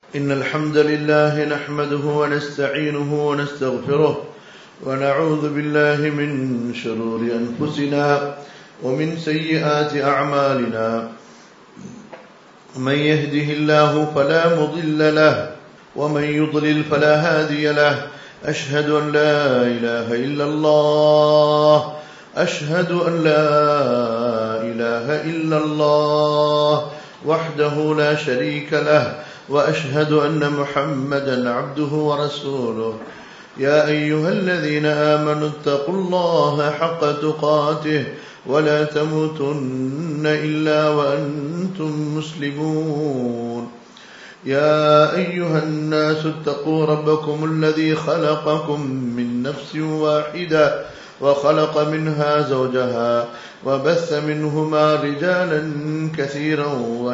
إن الحمد لله نحمده ونستعينه ونستغفره ونعوذ بالله من شرور أنفسنا ومن سيئات أعمالنا من يهده الله فلا مضل له ومن يضلل فلا هادي له أشهد أن لا إله إلا الله أشهد أن لا إله إلا الله وحده لا شريك له وأشهد أن محمدا عبده ورسوله يا أيها الذين آمنوا اتقوا الله حق تقاته ولا تموتن إلا وأنتم مسلمون يا أيها الناس اتقوا ربكم الذي خلقكم من نفس واحدة وخلق منها زوجها وبث منهما رجالا كثيرا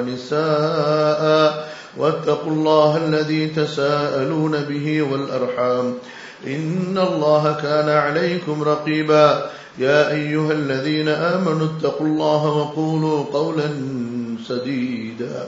ونساء واتقوا الله الذي تساءلون به والأرحام إن الله كان عليكم رقيبا يا أيها الذين آمنوا اتقوا الله وقولوا قولا سديدا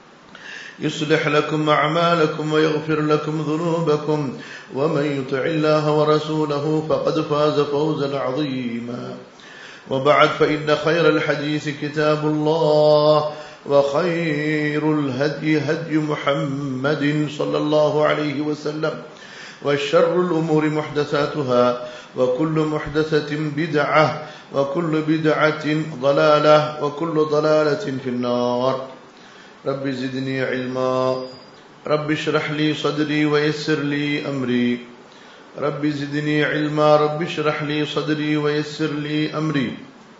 يصلح لكم أعمالكم ويغفر لكم ذنوبكم ومن يطع الله ورسوله فقد فاز فوزا عظيما وبعد فإن خير الحديث كتاب الله وخير الهدي هدي محمد صلى الله عليه وسلم والشر الأمور محدثاتها وكل محدثة بدعة وكل بدعة ضلالة وكل ضلالة في النار رب زدني علما رب اشرح لي صدري ويسر لي أمري رب زدني علما رب اشرح لي صدري ويسر لي أمري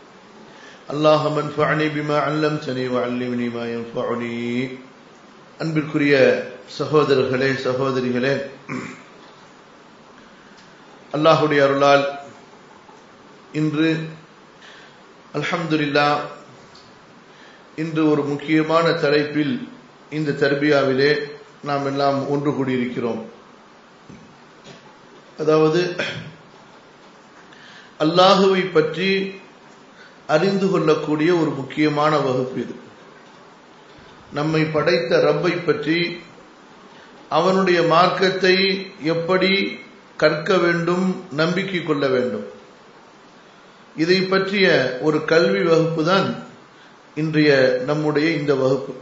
اللهم انفعني بما علمتني وعلمني ما ينفعني அன்பிற்குரிய சகோதரர்களே சகோதரிகளே அல்லாஹுடைய அருளால் இன்று அல்ஹம்துலில்லா இன்று ஒரு முக்கியமான தலைப்பில் இந்த தர்பியாவிலே நாம் எல்லாம் ஒன்று கூடியிருக்கிறோம் அதாவது அல்லாஹுவை பற்றி அறிந்து கொள்ளக்கூடிய ஒரு முக்கியமான வகுப்பு இது நம்மை படைத்த ரப்பை பற்றி அவனுடைய மார்க்கத்தை எப்படி கற்க வேண்டும் நம்பிக்கை கொள்ள வேண்டும் இதை பற்றிய ஒரு கல்வி வகுப்பு தான் இன்றைய நம்முடைய இந்த வகுப்பு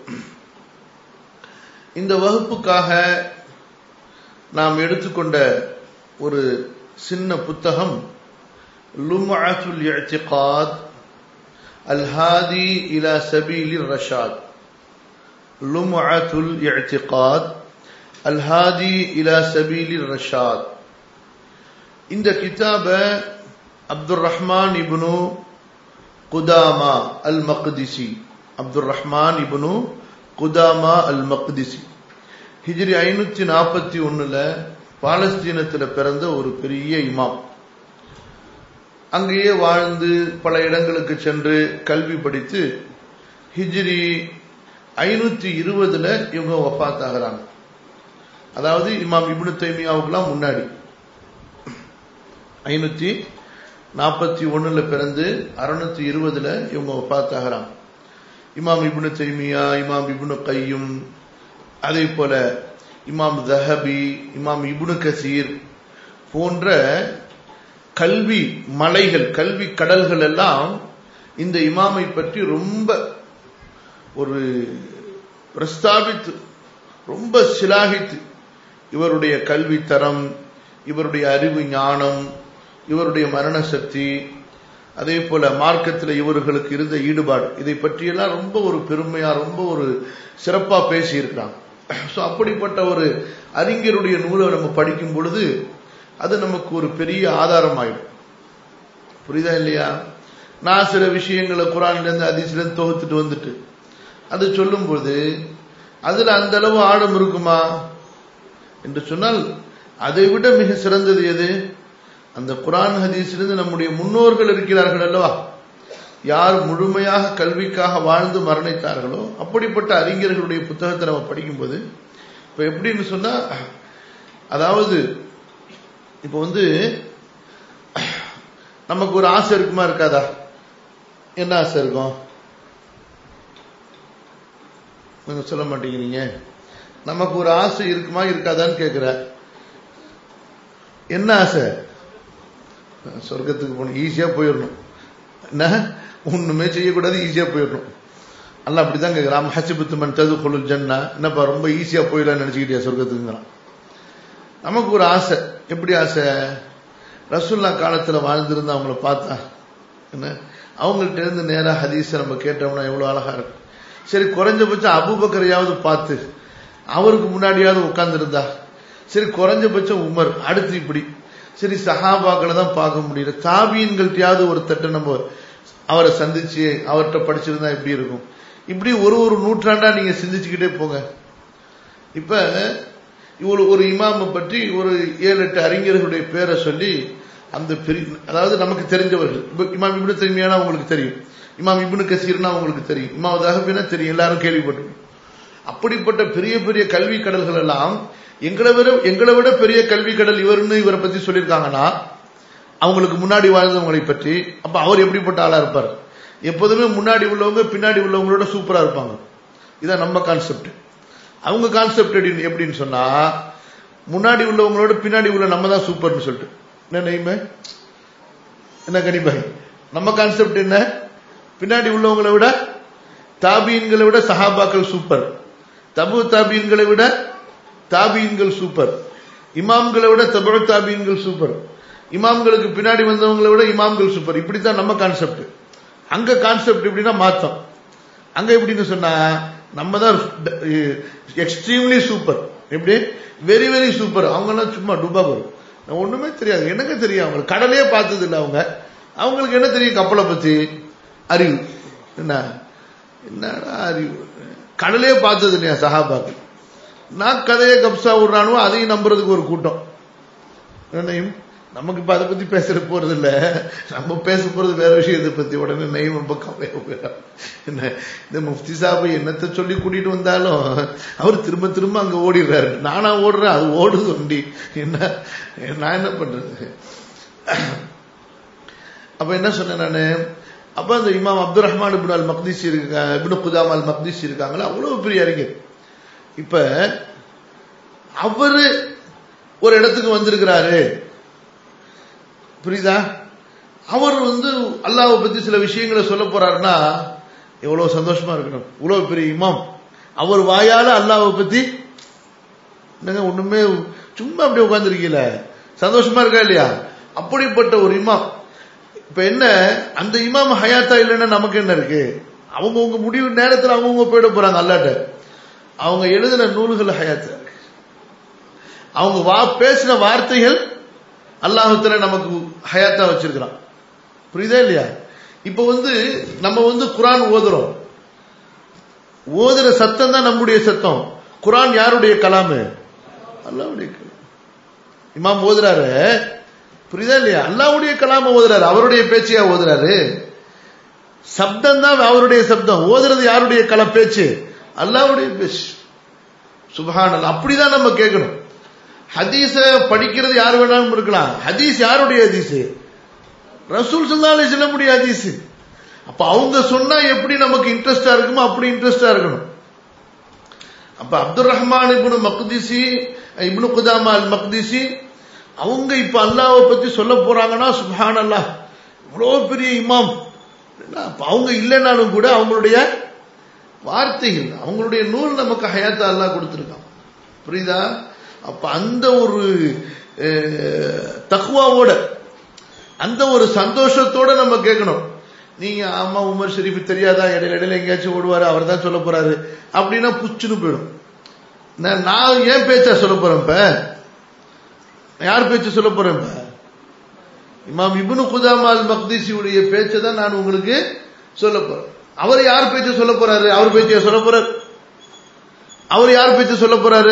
இந்த வகுப்புக்காக நாம் எடுத்துக்கொண்ட ஒரு சின்ன புத்தகம் லும்அத்துல் இஅ்திகாத் الهادي إلى سبيل الرشاد لمعة الاعتقاد الهادي إلى سبيل الرشاد இந்த கிதாப அப்துல் ரஹ்மான் இப்னு குதாமா அல் மக்திசி அப்துல் ரஹ்மான் இப்னு குதாமா அல் மக்திசி ஹிஜ்ரி ஐநூத்தி நாற்பத்தி ஒண்ணுல பாலஸ்தீனத்துல பிறந்த ஒரு பெரிய இமாம் அங்கேயே வாழ்ந்து பல இடங்களுக்கு சென்று கல்வி படித்து ஹிஜ்ரி ஐநூத்தி இருபதுல இவங்க வஃத் ஆகிறாங்க அதாவது இமாம் இப்னு தைமியாவுக்குலாம் முன்னாடி ஐநூத்தி நாற்பத்தி ஒண்ணுல பிறந்து அறுநூத்தி இருபதுல இவங்க வஃத் ஆகிறாங்க இமாம் இப்னு தைமியா இமாம் இப்னு கையும் அதே போல இமாம் தஹபி இமாம் இப்னு கசீர் போன்ற கல்வி மலைகள் கல்வி கடல்கள் எல்லாம் இந்த இமாமை பற்றி ரொம்ப ஒரு பிரஸ்தாபித்து ரொம்ப சிலாகித்து இவருடைய கல்வி தரம் இவருடைய அறிவு ஞானம் இவருடைய மரண சக்தி அதே போல மார்க்கத்தில் இவர்களுக்கு இருந்த ஈடுபாடு இதை பற்றியெல்லாம் ரொம்ப ஒரு பெருமையா ரொம்ப ஒரு சிறப்பா பேசியிருக்கிறாங்க ஸோ அப்படிப்பட்ட ஒரு அறிஞருடைய நூலை நம்ம படிக்கும் பொழுது அது நமக்கு ஒரு பெரிய ஆதாரம் ஆயிடும் புரியுதா இல்லையா நான் சில விஷயங்களை குரான்லேருந்து அதிசிலேருந்து தொகுத்துட்டு வந்துட்டு அது சொல்லும்போது அதுல அந்த அளவு ஆழம் இருக்குமா என்று சொன்னால் அதை விட மிக சிறந்தது எது அந்த குரான் ஹதீஸிலிருந்து நம்முடைய முன்னோர்கள் இருக்கிறார்கள் அல்லவா யார் முழுமையாக கல்விக்காக வாழ்ந்து மரணித்தார்களோ அப்படிப்பட்ட அறிஞர்களுடைய புத்தகத்தை நம்ம படிக்கும்போது இப்ப எப்படின்னு சொன்னா அதாவது இப்ப வந்து நமக்கு ஒரு ஆசை இருக்குமா இருக்காதா என்ன ஆசை இருக்கும் நீங்க சொல்ல மாட்டேங்கிறீங்க நமக்கு ஒரு ஆசை இருக்குமா இருக்காதான்னு கேட்கிற என்ன ஆசை சொர்க்கத்துக்கு போகணும் ஈஸியா போயிடணும் என்ன ஒண்ணுமே செய்யக்கூடாது ஈஸியா போயிடணும் அல்ல அப்படிதான் கேட்கிறான் ஹசிபுத்து மன் தது கொழு ஜன்னா என்னப்பா ரொம்ப ஈஸியா போயிடலாம்னு நினைச்சுக்கிட்டியா சொர்க்கத்துக்குங்கிறான் நமக்கு ஒரு ஆசை எப்படி ஆசை ரசுல்லா காலத்துல வாழ்ந்திருந்து அவங்கள பார்த்தா என்ன அவங்கள்ட்ட இருந்து நேரா ஹதீஸை நம்ம கேட்டோம்னா எவ்வளவு அழகா இருக்கும் சரி குறைஞ்சபட்சம் அபுபக்கரையாவது பார்த்து அவருக்கு முன்னாடியாவது உட்கார்ந்துருந்தா சரி குறைஞ்சபட்சம் உமர் அடுத்து இப்படி சரி சஹாபாக்களை தான் பார்க்க முடியல தாபீன்கள்ட்டையாவது ஒரு தட்டை நம்ம அவரை சந்திச்சு அவர்கிட்ட படிச்சிருந்தா எப்படி இருக்கும் இப்படி ஒரு ஒரு நூற்றாண்டா நீங்க சிந்திச்சுக்கிட்டே போங்க இப்ப இவ்வளவு ஒரு இமாமை பற்றி ஒரு ஏழு எட்டு அறிஞர்களுடைய பேரை சொல்லி அந்த பெரிய அதாவது நமக்கு தெரிஞ்சவர்கள் இப்ப இமாம் இப்னு தனிமையான உங்களுக்கு தெரியும் இமாம் இப்னு கசீர்னா உங்களுக்கு தெரியும் இமாம் தகபினா தெரியும் எல்லாரும் கேள்விப்பட்டிருக்கோம் அப்படிப்பட்ட பெரிய பெரிய கல்வி கடல்கள் எல்லாம் எங்களை விட எங்களை விட பெரிய கல்வி கடல் இவர்னு இவரை பத்தி சொல்லியிருக்காங்கன்னா அவங்களுக்கு முன்னாடி வாழ்ந்தவங்களை பற்றி அப்ப அவர் எப்படிப்பட்ட ஆளா இருப்பார் எப்போதுமே முன்னாடி உள்ளவங்க பின்னாடி உள்ளவங்களோட சூப்பரா இருப்பாங்க இதான் நம்ம கான்செப்ட் அவங்க கான்செப்ட் எப்படி எப்படின்னு சொன்னா முன்னாடி உள்ளவங்களோட பின்னாடி உள்ள நம்ம தான் சூப்பர்னு சொல்லிட்டு என்ன நெய்மே என்ன கனிபாய் நம்ம கான்செப்ட் என்ன பின்னாடி உள்ளவங்களை விட தாபீன்களை விட சஹாபாக்கள் சூப்பர் தபு தாபீன்களை விட தாபீன்கள் சூப்பர் இமாம்களை விட தபு தாபீன்கள் சூப்பர் இமாம்களுக்கு பின்னாடி வந்தவங்களை விட இமாம்கள் சூப்பர் இப்படித்தான் நம்ம கான்செப்ட் அங்க கான்செப்ட் எப்படின்னா மாத்தம் அங்க எப்படின்னு சொன்னா நம்ம தான் எக்ஸ்ட்ரீம்லி சூப்பர் எப்படி வெரி வெரி சூப்பர் அவங்கெல்லாம் சும்மா டுபா வரும் ஒண்ணுமே தெரியாது எனக்கு தெரியும் அவங்களுக்கு கடலே பார்த்தது இல்லை அவங்க அவங்களுக்கு என்ன தெரியும் கப்பலை பத்தி அறிவு என்ன என்னடா அறிவு கடலே பார்த்தது இல்லையா சஹாபாக்கு நான் கதையை கப்சா விடுறானோ அதையும் நம்புறதுக்கு ஒரு கூட்டம் என்னையும் நமக்கு இப்ப அதை பத்தி பேசுற போறது இல்ல நம்ம பேச போறது வேற விஷயத்தை பத்தி உடனே நெய்ம் ரொம்ப கவலையா என்ன இந்த முஃப்தி சாபை என்னத்தை சொல்லி கூட்டிட்டு வந்தாலும் அவர் திரும்ப திரும்ப அங்க ஓடிடுறாரு நானா ஓடுறேன் அது ஓடுது வண்டி என்ன நான் என்ன பண்றது அப்ப என்ன சொன்னேன் நானு அப்ப அந்த இமாம் Abdul Rahman ibn al Maqdis இருக்காங்க இபின் குதாம் அல் மக்தீஸ் இருக்காங்களா அவ்வளவு பெரிய அறிஞர் இப்ப அவரு ஒரு இடத்துக்கு வந்திருக்கிறாரு புரியுதா அவர் வந்து அல்லாவை பத்தி சில விஷயங்களை சொல்ல போறாருன்னா எவ்வளவு சந்தோஷமா இருக்கணும் இவ்வளவு பெரிய இமாம் அவர் வாயால அல்லாவை பத்தி என்னங்க ஒண்ணுமே சும்மா அப்படியே உட்கார்ந்துருக்கீல சந்தோஷமா இருக்கா இல்லையா அப்படிப்பட்ட ஒரு இமாம் இப்ப என்ன அந்த இமாம் ஹயாத்தா இல்லைன்னா நமக்கு என்ன இருக்கு அவங்கவுங்க முடிவு நேரத்தில் அவங்கவுங்க போயிட போறாங்க அல்லாட்ட அவங்க எழுதின நூல்கள் ஹயாத்தா இருக்கு அவங்க வா பேசின வார்த்தைகள் அல்லாஹத்துல நமக்கு ஹயாத்தா வச்சிருக்கிறான் புரியுதா இல்லையா இப்ப வந்து நம்ம வந்து குரான் ஓதுறோம் ஓதுற சத்தம் தான் நம்முடைய சத்தம் குரான் யாருடைய கலாமு அல்லாவுடைய இமாம் ஓதுறாரு புரியுதா இல்லையா அல்லாவுடைய கலாம ஓதுறாரு அவருடைய பேச்சையா ஓதுறாரு சப்தம் தான் அவருடைய சப்தம் ஓதுறது யாருடைய கல பேச்சு அல்லாவுடைய பேச்சு சுபஹான் அப்படிதான் நம்ம கேட்கணும் ஹதீஸ படிக்கிறது யார் வேணாலும் இருக்கலாம் ஹதீஸ் யாருடைய ஹதீஸ் ரசூல் சல்லாலே சொல்ல முடிய ஹதீஸ் அப்ப அவங்க சொன்னா எப்படி நமக்கு இன்ட்ரெஸ்டா இருக்குமோ அப்படி இன்ட்ரெஸ்டா இருக்கணும் அப்ப அப்துல் ரஹ்மான் இப்னு மக்திசி இப்னு குதாமா அல் மக்திசி அவங்க இப்ப அல்லாவை பத்தி சொல்ல போறாங்கன்னா சுபான் அல்லாஹ் இவ்வளவு பெரிய இமாம் அவங்க இல்லைனாலும் கூட அவங்களுடைய வார்த்தைகள் அவங்களுடைய நூல் நமக்கு ஹயாத்தா அல்லாஹ் கொடுத்திருக்கான் புரியுதா அப்ப அந்த ஒரு தக்குவாவோட அந்த ஒரு சந்தோஷத்தோட நம்ம கேட்கணும் நீங்க ஆமா உமர் ஷெரீப் தெரியாதா இடையில இடையில எங்கேயாச்சும் ஓடுவாரு அவர் தான் சொல்ல போறாரு அப்படின்னா புச்சுன்னு போயிடும் நான் ஏன் பேச்சா சொல்ல போறேன் இப்ப யார் பேச்சு சொல்ல போறேன் இப்ப இமாம் இபுனு குதாமா அல் மக்தீசியுடைய பேச்சை தான் நான் உங்களுக்கு சொல்ல போறேன் அவர் யார் பேச்சை சொல்ல போறாரு அவர் பேச்சைய சொல்ல போறாரு அவர் யார் பேச்சை சொல்ல போறாரு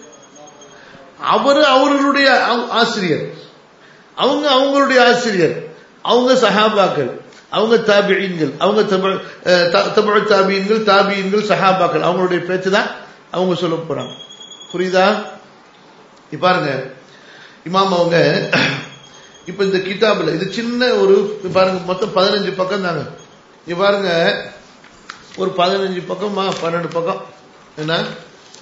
அவரு அவர்களுடைய ஆசிரியர் அவங்க அவங்களுடைய ஆசிரியர் அவங்க சஹாபாக்கள் அவங்க தாபியன்கள் அவங்க தமிழ் தாபியன்கள் தாபியன்கள் சஹாபாக்கள் அவங்களுடைய பேச்சு தான் அவங்க சொல்ல போறாங்க புரியுதா பாருங்க இமாம் அவங்க இப்ப இந்த கிதாபில் இது சின்ன ஒரு பாருங்க மொத்தம் பதினஞ்சு பக்கம் தாங்க இங்க பாருங்க ஒரு பதினஞ்சு பக்கமா பன்னெண்டு பக்கம் என்ன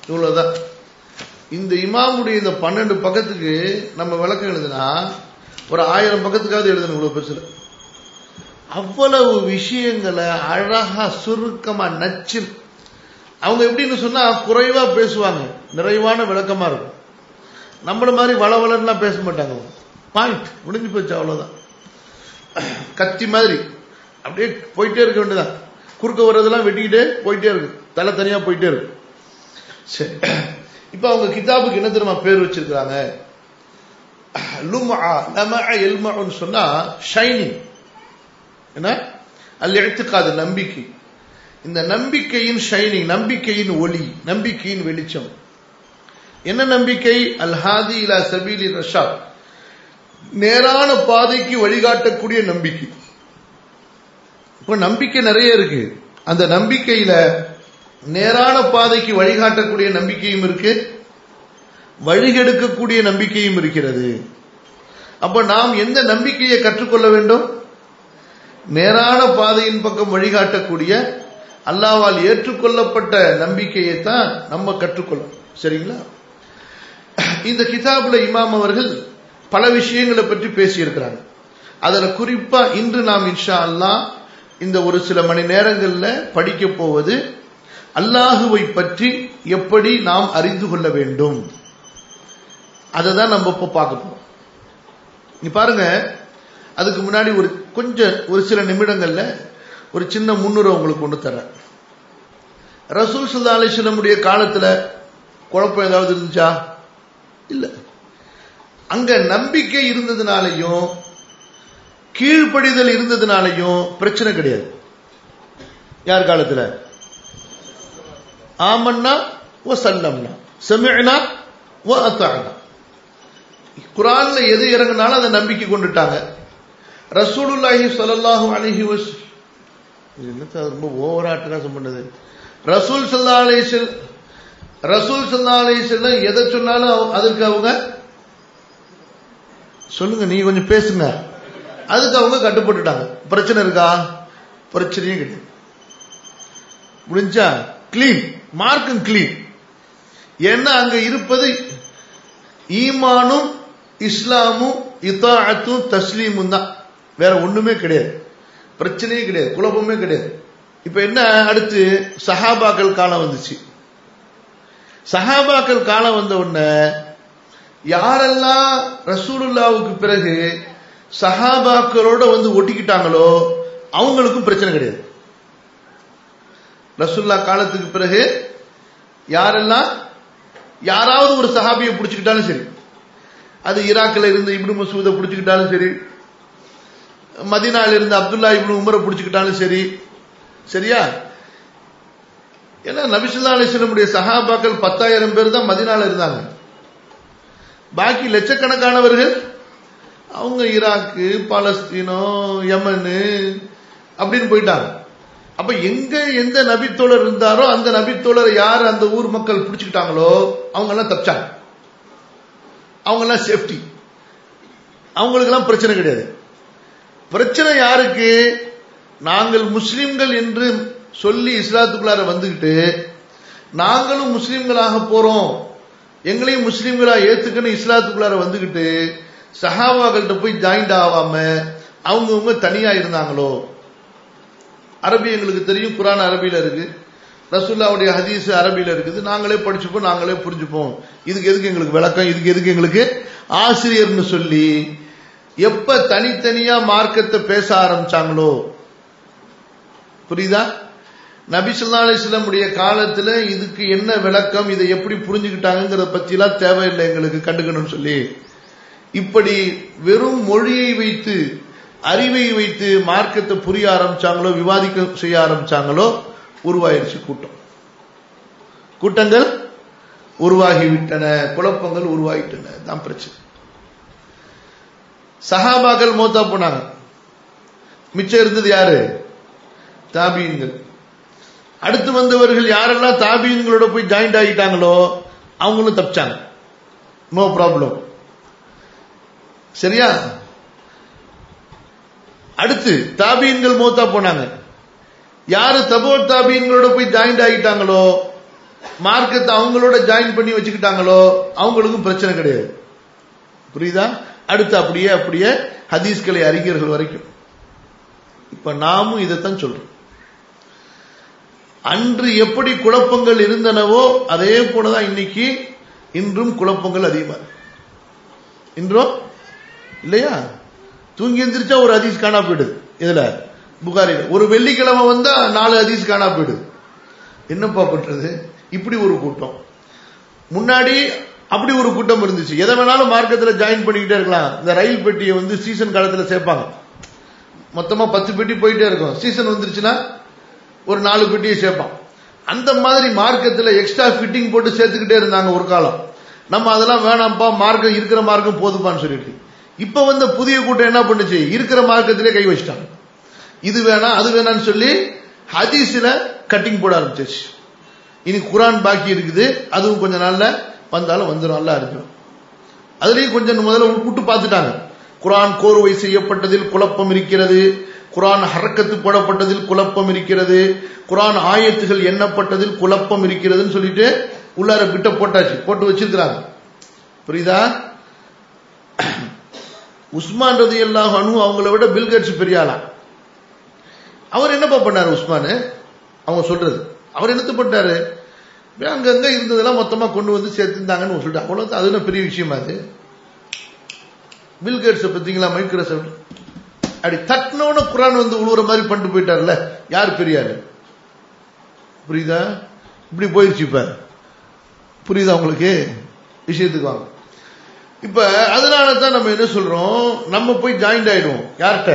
இவ்வளவுதான் இந்த இமாமுடைய இந்த பன்னெண்டு பக்கத்துக்கு நம்ம விளக்கம் எழுதுனா ஒரு ஆயிரம் பக்கத்துக்காவது எழுதணும் இவ்வளவு பெருசுல அவ்வளவு விஷயங்களை அழகா சுருக்கமா நச்சில் அவங்க எப்படின்னு சொன்னா குறைவா பேசுவாங்க நிறைவான விளக்கமா இருக்கும் நம்மள மாதிரி வளவலன்லாம் பேச மாட்டாங்க பாயிண்ட் முடிஞ்சு போச்சு அவ்வளவுதான் கத்தி மாதிரி அப்படியே போயிட்டே இருக்க வேண்டியதான் குறுக்க வர்றதெல்லாம் வெட்டிக்கிட்டே போயிட்டே இருக்கு தலை தனியா போயிட்டே இருக்கு சரி இப்ப அவங்க கிதாபுக்கு என்ன தெரியுமா பேர் வச்சிருக்காங்க லுமா லம எல்மான்னு சொன்னா ஷைனிங் என்ன அல்ல எடுத்துக்காது நம்பிக்கை இந்த நம்பிக்கையின் ஷைனிங் நம்பிக்கையின் ஒளி நம்பிக்கையின் வெளிச்சம் என்ன நம்பிக்கை அல்ஹாதி இலா சபீலி ரஷாத் நேரான பாதைக்கு வழிகாட்டக்கூடிய நம்பிக்கை இப்ப நம்பிக்கை நிறைய இருக்கு அந்த நம்பிக்கையில நேரான பாதைக்கு வழிகாட்டக்கூடிய நம்பிக்கையும் இருக்கு வழிகெடுக்கக்கூடிய நம்பிக்கையும் இருக்கிறது அப்ப நாம் எந்த நம்பிக்கையை கற்றுக்கொள்ள வேண்டும் நேரான பாதையின் பக்கம் வழிகாட்டக்கூடிய அல்லாவால் ஏற்றுக்கொள்ளப்பட்ட நம்பிக்கையை தான் நம்ம கற்றுக்கொள்ளணும் சரிங்களா இந்த கிதாபுல இமாம் அவர்கள் பல விஷயங்களை பற்றி பேசியிருக்கிறாங்க அதுல குறிப்பா இன்று நாம் இன்ஷா அல்லாஹ் இந்த ஒரு சில மணி நேரங்கள்ல படிக்க போவது அல்லாஹுவை பற்றி எப்படி நாம் அறிந்து கொள்ள வேண்டும் அதை தான் நம்ம இப்போ பார்க்க போறோம் நீ பாருங்க அதுக்கு முன்னாடி ஒரு கொஞ்சம் ஒரு சில நிமிடங்கள்ல ஒரு சின்ன முன்னுரை உங்களுக்கு கொண்டு தரேன் ரசூல் சுல்லா அலிஸ்லமுடைய காலத்துல குழப்பம் ஏதாவது இருந்துச்சா இல்ல அங்க நம்பிக்கை இருந்ததுனாலையும் கீழ்ப்படிதல் இருந்ததுனாலையும் பிரச்சனை கிடையாது யார் காலத்துல ஆமன்னா ஓ சல்லம்னா செமிழ்னா ஓ அத்தானா குரான்ல எது இறங்கினாலும் அதை நம்பிக்கை கொண்டுட்டாங்க ரசூலுல்லாஹி ஸல்லல்லாஹு அலைஹி வஸ் என்னத்த ரொம்ப ஓவராட்டகாசம் பண்ணது ரசூல் ஸல்லல்லாஹு அலைஹி வஸல்லம் ரசூல் ஸல்லல்லாஹு அலைஹி வஸல்லம் எதை சொன்னாலும் அதற்கு அவங்க சொல்லுங்க நீ கொஞ்சம் பேசுங்க அதுக்கு அவங்க கட்டுப்பட்டுட்டாங்க பிரச்சனை இருக்கா பிரச்சனையும் கிடையாது முடிஞ்சா கிளீன் மார்க்கும் கிளீன் ஏன்னா அங்க இருப்பது ஈமானும் இஸ்லாமும் இத்தாத்தும் தஸ்லீமும் தான் வேற ஒண்ணுமே கிடையாது பிரச்சனையே கிடையாது குழப்பமே கிடையாது இப்ப என்ன அடுத்து சஹாபாக்கள் காலம் வந்துச்சு சஹாபாக்கள் காலம் வந்த உடனே யாரெல்லாம் ரசூலுல்லாவுக்கு பிறகு சஹாபாக்களோட வந்து ஒட்டிக்கிட்டாங்களோ அவங்களுக்கும் பிரச்சனை கிடையாது ரசூல்லா காலத்துக்கு பிறகு யாரெல்லாம் யாராவது ஒரு சஹாபியை பிடிச்சுக்கிட்டாலும் சரி அது ஈராக்கில் இருந்து இப்னு மசூதை பிடிச்சுக்கிட்டாலும் சரி மதினால இருந்து அப்துல்லா இப்னு உமரை பிடிச்சுக்கிட்டாலும் சரி சரியா ஏன்னா நபிசுல்லா அலிஸ்லமுடைய சஹாபாக்கள் பத்தாயிரம் பேர் தான் மதினால இருந்தாங்க பாக்கி லட்சக்கணக்கானவர்கள் அவங்க ஈராக்கு பாலஸ்தீனோ யமனு அப்படின்னு போயிட்டாங்க அப்ப எங்க எந்த நபித்தோழர் இருந்தாரோ அந்த நபித்தோழரை யார் அந்த ஊர் மக்கள் பிடிச்சுக்கிட்டாங்களோ அவங்க எல்லாம் தப்பிச்சாங்க அவங்க எல்லாம் சேஃப்டி அவங்களுக்கு எல்லாம் பிரச்சனை கிடையாது பிரச்சனை யாருக்கு நாங்கள் முஸ்லிம்கள் என்று சொல்லி இஸ்லாத்துக்குள்ளார வந்துகிட்டு நாங்களும் முஸ்லிம்களாக போறோம் எங்களையும் முஸ்லிம்களா ஏத்துக்கணும் இஸ்லாத்துக்குள்ளார வந்துகிட்டு சஹாபாக்கள்கிட்ட போய் ஜாயிண்ட் ஆகாம அவங்கவுங்க தனியா இருந்தாங்களோ அரபி எங்களுக்கு தெரியும் குரான் அரபியில இருக்கு ரசூல்லாவுடைய ஹதீஸ் அரபியில இருக்குது நாங்களே படிச்சுப்போம் நாங்களே புரிஞ்சுப்போம் இதுக்கு எதுக்கு எங்களுக்கு விளக்கம் இதுக்கு எதுக்கு எங்களுக்கு ஆசிரியர்னு சொல்லி எப்ப தனித்தனியா மார்க்கத்தை பேச ஆரம்பிச்சாங்களோ புரியுதா நபிசுல்லா அலிஸ்லமுடைய காலத்துல இதுக்கு என்ன விளக்கம் இதை எப்படி புரிஞ்சுக்கிட்டாங்கிறத பத்திலாம் தேவையில்லை எங்களுக்கு கண்டுக்கணும்னு சொல்லி இப்படி வெறும் மொழியை வைத்து அறிவை வைத்து மார்க்கத்தை புரிய ஆரம்பிச்சாங்களோ விவாதிக்க செய்ய ஆரம்பிச்சாங்களோ உருவாயிருச்சு கூட்டம் கூட்டங்கள் உருவாகிவிட்டன குழப்பங்கள் உருவாகிட்டன தான் பிரச்சனை சஹாபாக்கள் மோத்தா போனாங்க மிச்சம் இருந்தது யாரு தாபீன்கள் அடுத்து வந்தவர்கள் யாரெல்லாம் தாபீன்களோட போய் ஜாயிண்ட் ஆகிட்டாங்களோ அவங்களும் தப்பிச்சாங்க நோ ப்ராப்ளம் சரியா அடுத்து தாபீன்கள் மோத்தா போனாங்க யாரு தபோ தாபீன்களோட போய் ஜாயிண்ட் ஆகிட்டாங்களோ மார்க்கத்தை அவங்களோட ஜாயின் பண்ணி வச்சுக்கிட்டாங்களோ அவங்களுக்கும் பிரச்சனை கிடையாது புரியுதா அடுத்து அப்படியே அப்படியே ஹதீஸ்களை அறிஞர்கள் வரைக்கும் இப்ப நாமும் இதைத்தான் சொல்றோம் அன்று எப்படி குழப்பங்கள் இருந்தனவோ அதே போலதான் இன்னைக்கு இன்றும் குழப்பங்கள் அதிகமா இருக்கு. இன்றும் இல்லையா தூங்கி எந்திரிச்சா ஒரு ஹதீஸ் காணா போயிடுது இதுல புகாரில ஒரு வெள்ளிக்கிழமை வந்தா நாலு ஹதீஸ் காணா போயிடுது என்னப்பா பண்றது இப்படி ஒரு கூட்டம் முன்னாடி அப்படி ஒரு கூட்டம் இருந்துச்சு எதை வேணாலும் மார்க்கத்துல ஜாயின் பண்ணிக்கிட்டே இருக்கலாம் இந்த ரயில் பெட்டியை வந்து சீசன் காலத்துல சேர்ப்பாங்க மொத்தமா பத்து பெட்டி போயிட்டே இருக்கும் சீசன் வந்துருச்சுன்னா ஒரு நாலு பெட்டியை சேர்ப்பான் அந்த மாதிரி மார்க்கத்துல எக்ஸ்ட்ரா ஃபிட்டிங் போட்டு சேர்த்துக்கிட்டே இருந்தாங்க ஒரு காலம் நம்ம அதெல்லாம் வேணாம்ப்பா மார்க்கம் இருக்கிற மார்க்கம் போதுப்பான்னு சொல்லிட்டு இப்ப வந்த புதிய கூட்டம் என்ன பண்ணுச்சு இருக்கிற மார்க்கத்திலே கை வச்சிட்டாங்க இது வேணாம் அது வேணாம்னு சொல்லி ஹதீஸ்ல கட்டிங் போட ஆரம்பிச்சிச்சு இனி குரான் பாக்கி இருக்குது அதுவும் கொஞ்ச நாள்ல வந்தாலும் வந்துடும் நல்லா இருக்கும் அதுலயும் கொஞ்சம் முதல்ல விட்டு பார்த்துட்டாங்க குரான் கோர்வை செய்யப்பட்டதில் குழப்பம் இருக்கிறது குரான் ஹரக்கத்து போடப்பட்டதில் குழப்பம் இருக்கிறது குரான் ஆயத்துகள் எண்ணப்பட்டதில் குழப்பம் இருக்கிறதுன்னு சொல்லிட்டு உள்ளார பிட்ட போட்டாச்சு போட்டு வச்சிருக்கிறாங்க புரியுதா உஸ்மான் ரதி அல்லாஹ் அனு அவங்கள விட பில்கேட்ஸ் பெரிய ஆளா அவர் என்னப்பா பண்ணாரு உஸ்மான் அவங்க சொல்றது அவர் என்னத்து பண்ணாரு அங்கங்க இருந்ததெல்லாம் மொத்தமா கொண்டு வந்து சேர்த்திருந்தாங்கன்னு சொல்லிட்டு அவ்வளவு அது என்ன பெரிய விஷயமா அது பில்கேட்ஸ் பார்த்தீங்களா மைக்ரோசாஃப்ட் அப்படி தட்டினோட குரான் வந்து உழுவுற மாதிரி பண்ணிட்டு போயிட்டார்ல யார் பெரியாரு புரியுதா இப்படி போயிருச்சு இப்ப புரியுதா உங்களுக்கு விஷயத்துக்கு வாங்க இப்ப அதனால தான் நம்ம என்ன சொல்றோம் நம்ம போய் ஜாயிண்ட் ஆயிடுவோம் யார்கிட்ட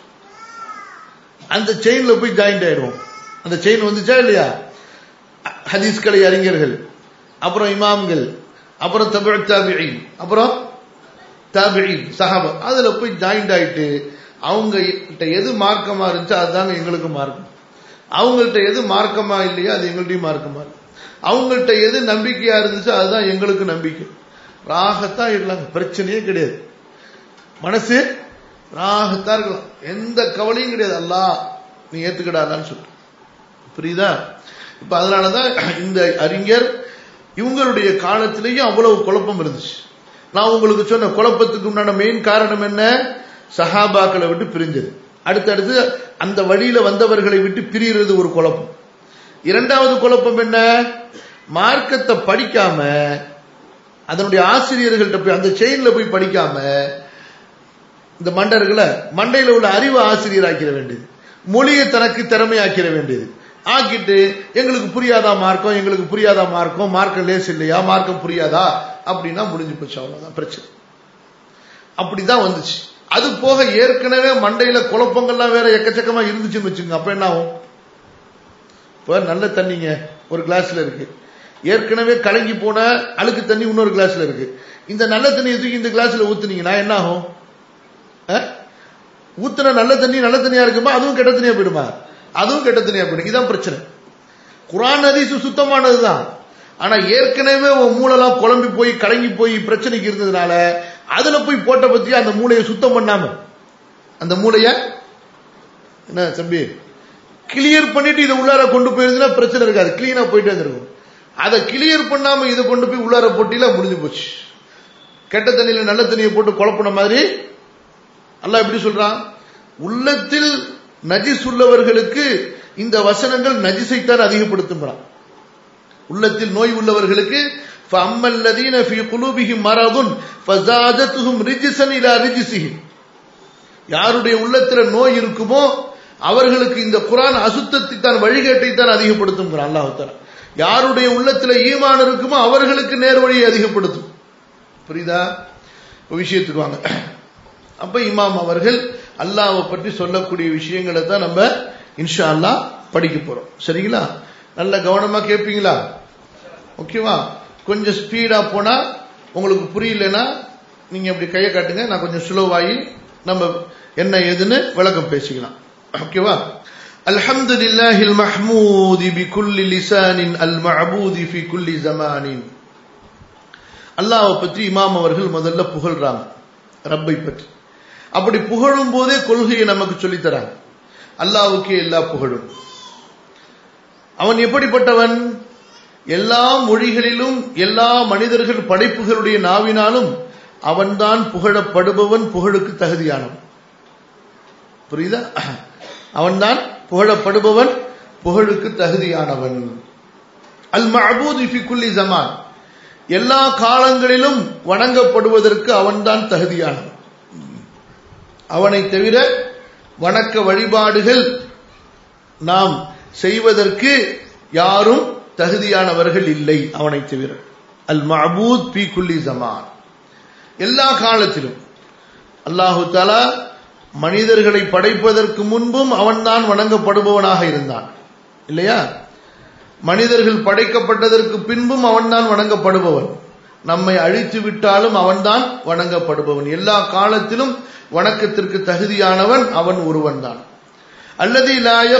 அந்த செயின்ல போய் ஜாயிண்ட் ஆயிடுவோம் அந்த செயின் வந்துச்சா இல்லையா ஹதீஸ் கலை அறிஞர்கள் அப்புறம் இமாம்கள் அப்புறம் தமிழ் தாபிஐ அப்புறம் தாபிஐ சஹாபா அதுல போய் ஜாயிண்ட் ஆயிட்டு அவங்க கிட்ட எது மார்க்கமா இருந்துச்சோ அதுதாங்க எங்களுக்கு மார்க்கம் அவங்கள்ட்ட எது மார்க்கமா இல்லையோ அது எங்கள்ட்டையும் மார்க்கமா இருக்கு அவங்கள்ட்ட எது நம்பிக்கையா இருந்துச்சோ அதுதான் எங்களுக்கு நம்பிக்கை ராகத்தான் இருக்கலாம் பிரச்சனையே கிடையாது மனசு ராகத்தா இருக்கலாம் எந்த கவலையும் கிடையாது அல்லா நீ ஏத்துக்கிடாதான்னு சொல்லிட்டு புரியுதா இப்ப அதனாலதான் இந்த அறிஞர் இவங்களுடைய காலத்திலேயும் அவ்வளவு குழப்பம் இருந்துச்சு நான் உங்களுக்கு சொன்ன குழப்பத்துக்கு உண்டான மெயின் காரணம் என்ன சஹாபாக்களை விட்டு பிரிஞ்சது அடுத்தடுத்து அந்த வழியில வந்தவர்களை விட்டு பிரிகிறது ஒரு குழப்பம் இரண்டாவது குழப்பம் என்ன மார்க்கத்தை படிக்காம அதனுடைய ஆசிரியர்கள்ட்ட போய் அந்த செயின்ல போய் படிக்காம இந்த மண்டர்களை மண்டையில உள்ள அறிவு ஆசிரியர் ஆக்கிட வேண்டியது மொழியை தனக்கு திறமையாக்கிட வேண்டியது ஆக்கிட்டு எங்களுக்கு புரியாதா மார்க்கம் எங்களுக்கு புரியாதா மார்க்கம் மார்க்கம் லேஸ் இல்லையா மார்க்கம் புரியாதா அப்படின்னா முடிஞ்சு போச்சு அவ்வளவுதான் பிரச்சனை அப்படிதான் வந்துச்சு அது போக ஏற்கனவே மண்டையில குழப்பங்கள்லாம் வேற எக்கச்சக்கமா இருந்துச்சுன்னு வச்சுங்க அப்ப என்ன ஆகும் இப்ப நல்ல தண்ணிங்க ஒரு கிளாஸ்ல இருக்கு ஏற்கனவே கலங்கி போன அழுக்கு தண்ணி இன்னொரு கிளாஸ்ல இருக்கு இந்த நல்ல தண்ணியை தூக்கி இந்த கிளாஸ்ல ஊத்துனீங்கன்னா என்ன ஆகும் ஊத்துன நல்ல தண்ணி நல்ல தண்ணியா இருக்குமா அதுவும் கெட்ட தண்ணியா போயிடுமா அதுவும் கெட்ட தண்ணியா போயிடும் இதான் பிரச்சனை குரான் ஹதீஸ் சுத்தமானதுதான் ஆனா ஏற்கனவே உன் மூளைலாம் குழம்பி போய் கலங்கி போய் பிரச்சனைக்கு இருந்ததுனால அதுல போய் போட்ட பத்தி அந்த மூளையை சுத்தம் பண்ணாம அந்த மூளைய என்ன தம்பி கிளியர் பண்ணிட்டு இதை உள்ளார கொண்டு போயிருந்தா பிரச்சனை இருக்காது கிளீனா போயிட்டே இருந்திருக்கும் அதை கிளியர் பண்ணாம இதை கொண்டு போய் உள்ளார போட்டியில முடிஞ்சு போச்சு கெட்ட தண்ணியில நல்ல தண்ணியை போட்டு குழப்பின மாதிரி அல்லாஹ் எப்படி சொல்றான் உள்ளத்தில் நஜிஸ் உள்ளவர்களுக்கு இந்த வசனங்கள் நஜிசைத்தான் அதிகப்படுத்துகிறான் உள்ளத்தில் நோய் உள்ளவர்களுக்கு فَأَمَّا الَّذِينَ فِي قُلُوبِهِمْ مَرَضٌ فَزَادَتْهُمْ رِجْسًا إِلَى رِجْسِهِمْ யாருடைய உள்ளத்துல நோய் இருக்குமோ அவர்களுக்கு இந்த குரான் அசுத்தத்தை தான் வழிகேட்டை தான் அதிகப்படுத்தும் அல்லாஹ் தஆலா யாருடைய உள்ளத்துல ஈமான் இருக்குமோ அவர்களுக்கு நேர் வழியை அதிகப்படுத்தும் புரியுதா விஷயத்துக்கு வாங்க அப்ப இமாம் அவர்கள் அல்லாவை பற்றி சொல்லக்கூடிய விஷயங்களை தான் நம்ம இன்ஷா அல்லா படிக்க போறோம் சரிங்களா நல்ல கவனமா கேட்பீங்களா ஓகேவா கொஞ்சம் ஸ்பீடா போனா உங்களுக்கு புரியலன்னா நீங்க அப்படி கையை காட்டுங்க நான் கொஞ்சம் ஸ்லோவாகி நம்ம என்ன ஏதுன்னு விளக்கம் பேசிக்கலாம் ஓகேவா الحمد لله المحمود بكل لسان المعبود في كل زمان அல்லாஹ்வை பற்றி இமாம் அவர்கள் முதல்ல புகழ்றாங்க ரப்பை பற்றி அப்படி புகழும் போதே கொள்கையை நமக்கு சொல்லித் தராங்க அல்லாவுக்கே எல்லா புகழும் அவன் எப்படிப்பட்டவன் எல்லா மொழிகளிலும் எல்லா மனிதர்கள் படைப்புகளுடைய நாவினாலும் அவன்தான் புகழப்படுபவன் புகழுக்கு தகுதியானவன் புரியுதா அவன்தான் புகழப்படுபவன் புகழுக்கு தகுதியானவன் அல் மஅபூத் ஃபி குல்லி ஜமான் எல்லா காலங்களிலும் வணங்கப்படுவதற்கு அவன்தான் தகுதியானவன் அவனை தவிர வணக்க வழிபாடுகள் நாம் செய்வதற்கு யாரும் தகுதியானவர்கள் இல்லை அவனை தவிர அல் மஅபூத் பி குல்லி ஜமான் எல்லா காலத்திலும் அல்லாஹு தாலா மனிதர்களை படைப்பதற்கு முன்பும் அவன்தான் வணங்கப்படுபவனாக இருந்தான் இல்லையா மனிதர்கள் படைக்கப்பட்டதற்கு பின்பும் அவன்தான் வணங்கப்படுபவன் நம்மை அழித்து விட்டாலும் அவன்தான் வணங்கப்படுபவன் எல்லா காலத்திலும் வணக்கத்திற்கு தகுதியானவன் அவன் ஒருவன் தான் அல்லது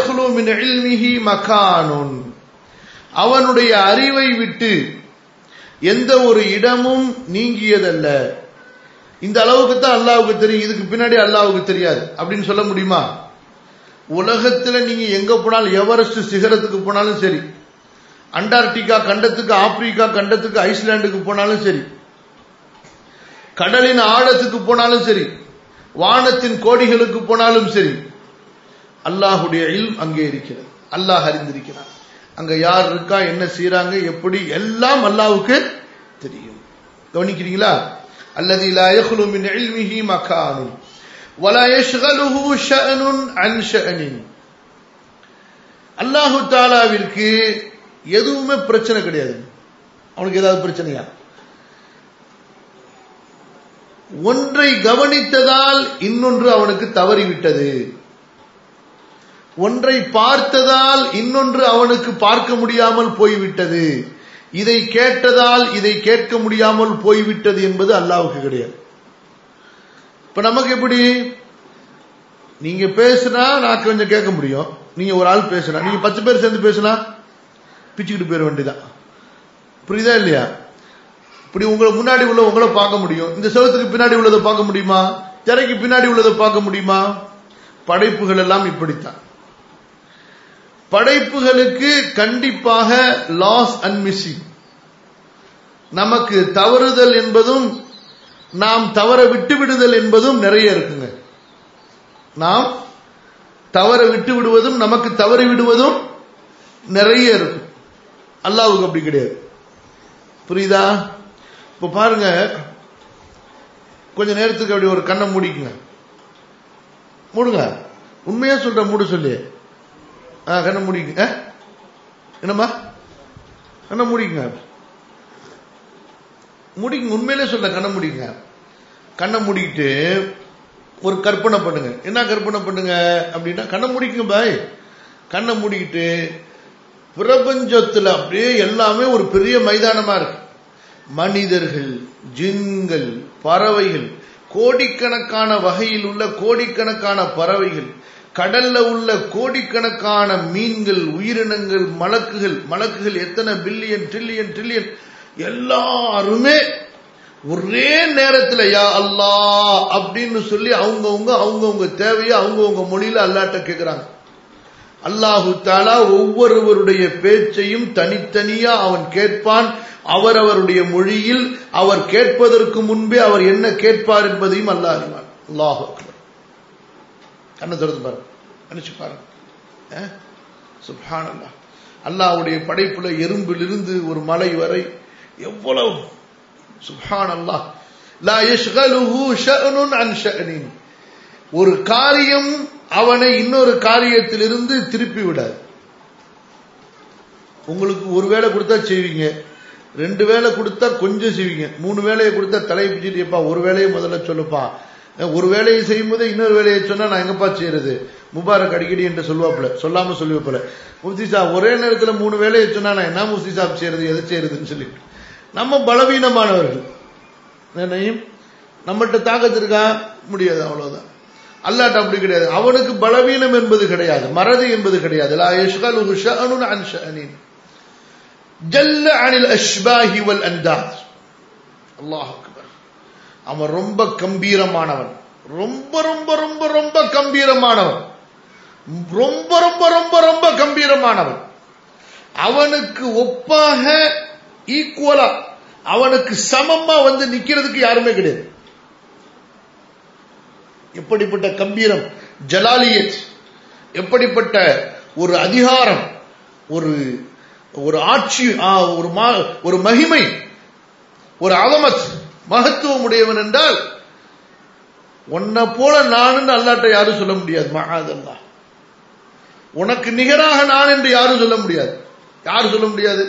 மகானுன் அவனுடைய அறிவை விட்டு எந்த ஒரு இடமும் நீங்கியதல்ல இந்த அளவுக்கு தான் அல்லாவுக்கு தெரியும் இதுக்கு பின்னாடி அல்லாவுக்கு தெரியாது அப்படின்னு சொல்ல முடியுமா உலகத்துல நீங்க எங்க போனாலும் எவரெஸ்ட் சிகரத்துக்கு போனாலும் சரி அண்டார்டிகா கண்டத்துக்கு ஆப்பிரிக்கா கண்டத்துக்கு ஐஸ்லாண்டுக்கு போனாலும் சரி கடலின் ஆழத்துக்கு போனாலும் சரி வானத்தின் கோடிகளுக்கு போனாலும் சரி அல்லாஹுடைய இல் அங்கே இருக்கிறது அல்லாஹ் அறிந்திருக்கிறான் அங்க யார் இருக்கா என்ன செய்யறாங்க எப்படி எல்லாம் அல்லாவுக்கு தெரியும் கவனிக்கிறீங்களா அல்லது லா يخلو من علمه مكان ولا يشغله شأن عن شأن அல்லாஹு தாலாவிற்கு எதுவுமே பிரச்சனை கிடையாது அவனுக்கு ஏதாவது பிரச்சனையா ஒன்றை கவனித்ததால் இன்னொன்று அவனுக்கு தவறிவிட்டது ஒன்றை பார்த்ததால் இன்னொன்று அவனுக்கு பார்க்க முடியாமல் போய்விட்டது இதை கேட்டதால் இதை கேட்க முடியாமல் போய்விட்டது என்பது அல்லாவுக்கு கிடையாது இப்ப நமக்கு எப்படி நீங்க பேசுனா நான் கொஞ்சம் கேட்க முடியும் நீங்க ஒரு ஆள் பேசுனா நீங்க பத்து பேர் சேர்ந்து பேசுனா பிச்சுக்கிட்டு போயிட வேண்டியதான் புரியுதா இல்லையா இப்படி உங்களை முன்னாடி உள்ள உங்களை பார்க்க முடியும் இந்த செவத்துக்கு பின்னாடி உள்ளதை பார்க்க முடியுமா திரைக்கு பின்னாடி உள்ளதை பார்க்க முடியுமா படைப்புகள் எல்லாம் இப்படித்தான் படைப்புகளுக்கு கண்டிப்பாக லாஸ் அண்ட் மிஸ்ஸிங் நமக்கு தவறுதல் என்பதும் நாம் தவற விட்டு விடுதல் என்பதும் நிறைய இருக்குங்க நாம் தவற விட்டு விடுவதும் நமக்கு தவறி விடுவதும் நிறைய இருக்கும் அல்லாவுக்கு அப்படி கிடையாது புரியுதா இப்ப பாருங்க கொஞ்ச நேரத்துக்கு அப்படி ஒரு கண்ணை மூடிக்குங்க மூடுங்க உண்மையா சொல்ற மூடு சொல்லி ஆ கண்ணை மூடிக்குங்க என்னம்மா கண்ணை மூடிக்குங்க முடிங்க உண்மையிலே சொல்ல கண்ணை முடிங்க கண்ணை மூடிக்கிட்டு ஒரு கற்பனை பண்ணுங்க என்ன கற்பனை பண்ணுங்க அப்படின்னா கண்ணை முடிக்குங்க பாய் கண்ணை மூடிக்கிட்டு பிரபஞ்சத்துல அப்படியே எல்லாமே ஒரு பெரிய மைதானமா இருக்கு மனிதர்கள் ஜின்கள் பறவைகள் கோடிக்கணக்கான வகையில் உள்ள கோடிக்கணக்கான பறவைகள் கடல்ல உள்ள கோடிக்கணக்கான மீன்கள் உயிரினங்கள் மலக்குகள் மலக்குகள் எத்தனை பில்லியன் ட்ரில்லியன் ட்ரில்லியன் எல்லாருமே ஒரே நேரத்துல யா அல்லா அப்படின்னு சொல்லி அவங்கவுங்க அவங்கவுங்க தேவையை அவங்கவுங்க மொழியில அல்லாட்ட கேட்கிறாங்க அல்லாஹு தாலா ஒவ்வொருவருடைய பேச்சையும் தனித்தனியா அவன் கேட்பான் அவரவருடைய மொழியில் அவர் கேட்பதற்கு முன்பே அவர் என்ன கேட்பார் என்பதையும் அல்லாஹ் அறிவான் அல்லாஹு கண்ணை திறந்து பாருங்க நினைச்சு பாருங்க சுப்ஹான் அல்லா அல்லாவுடைய படைப்புல எறும்பிலிருந்து ஒரு மலை வரை எவ்வளவு சுப்ஹான் அல்லாஹ் லா யஷ்கலுஹு ஷஅனுன் அன் ஷஅனின் ஒரு காரியம் அவனை இன்னொரு காரியத்திலிருந்து திருப்பி விடாது உங்களுக்கு ஒரு வேலை கொடுத்தா செய்வீங்க ரெண்டு வேலை கொடுத்தா கொஞ்சம் செய்வீங்க மூணு வேலையை கொடுத்தா தலை பிடிச்சிட்டு எப்பா ஒரு வேலையை முதல்ல சொல்லுப்பா ஒரு வேலையை செய்யும் போது இன்னொரு வேலையை சொன்னா நான் எங்கப்பா செய்யறது முபாரக் அடிக்கடி என்று சொல்லுவாப்புல சொல்லாம சொல்லி வைப்பல முஃப்தி சாப் ஒரே நேரத்துல மூணு வேலையை சொன்னா நான் என்ன முஃப்தி சாப் செய்யறது எது செய்யறதுன்னு சொல்லிட்டு நம்ம பலவீனமானவர்கள் என்னையும் நம்மகிட்ட தாக்கத்து இருக்கா முடியாது அவ்வளவுதான் அல்லாட்ட அப்படி கிடையாது அவனுக்கு பலவீனம் என்பது கிடையாது மறதி என்பது கிடையாது லா யஷ்கலுஹு ஷஅனுன் அன் ஷஅனின் ஜல்ல அனில் அஷ்பாஹி வல் அந்தாத் அல்லாஹ் அக்பர் அவன் ரொம்ப கம்பீரமானவன் ரொம்ப ரொம்ப ரொம்ப ரொம்ப கம்பீரமானவன் ரொம்ப ரொம்ப ரொம்ப ரொம்ப கம்பீரமானவன் அவனுக்கு ஒப்பாக ஈக்குவலா அவனுக்கு சமமா வந்து நிக்கிறதுக்கு யாருமே கிடையாது எப்படிப்பட்ட கம்பீரம் ஜலாலியத் எப்படிப்பட்ட ஒரு அதிகாரம் ஒரு ஒரு ஆட்சி ஆ, ஒரு மா- ஒரு மகிமை ஒரு அவமத் மகத்துவம் உடையவன் என்றால் உன்னை போல நானுன்னு அல்லாட்ட யாரும் சொல்ல முடியாது மகாதல்லா உனக்கு நிகராக நான் என்று யாரும் சொல்ல முடியாது யாரும் சொல்ல முடியாது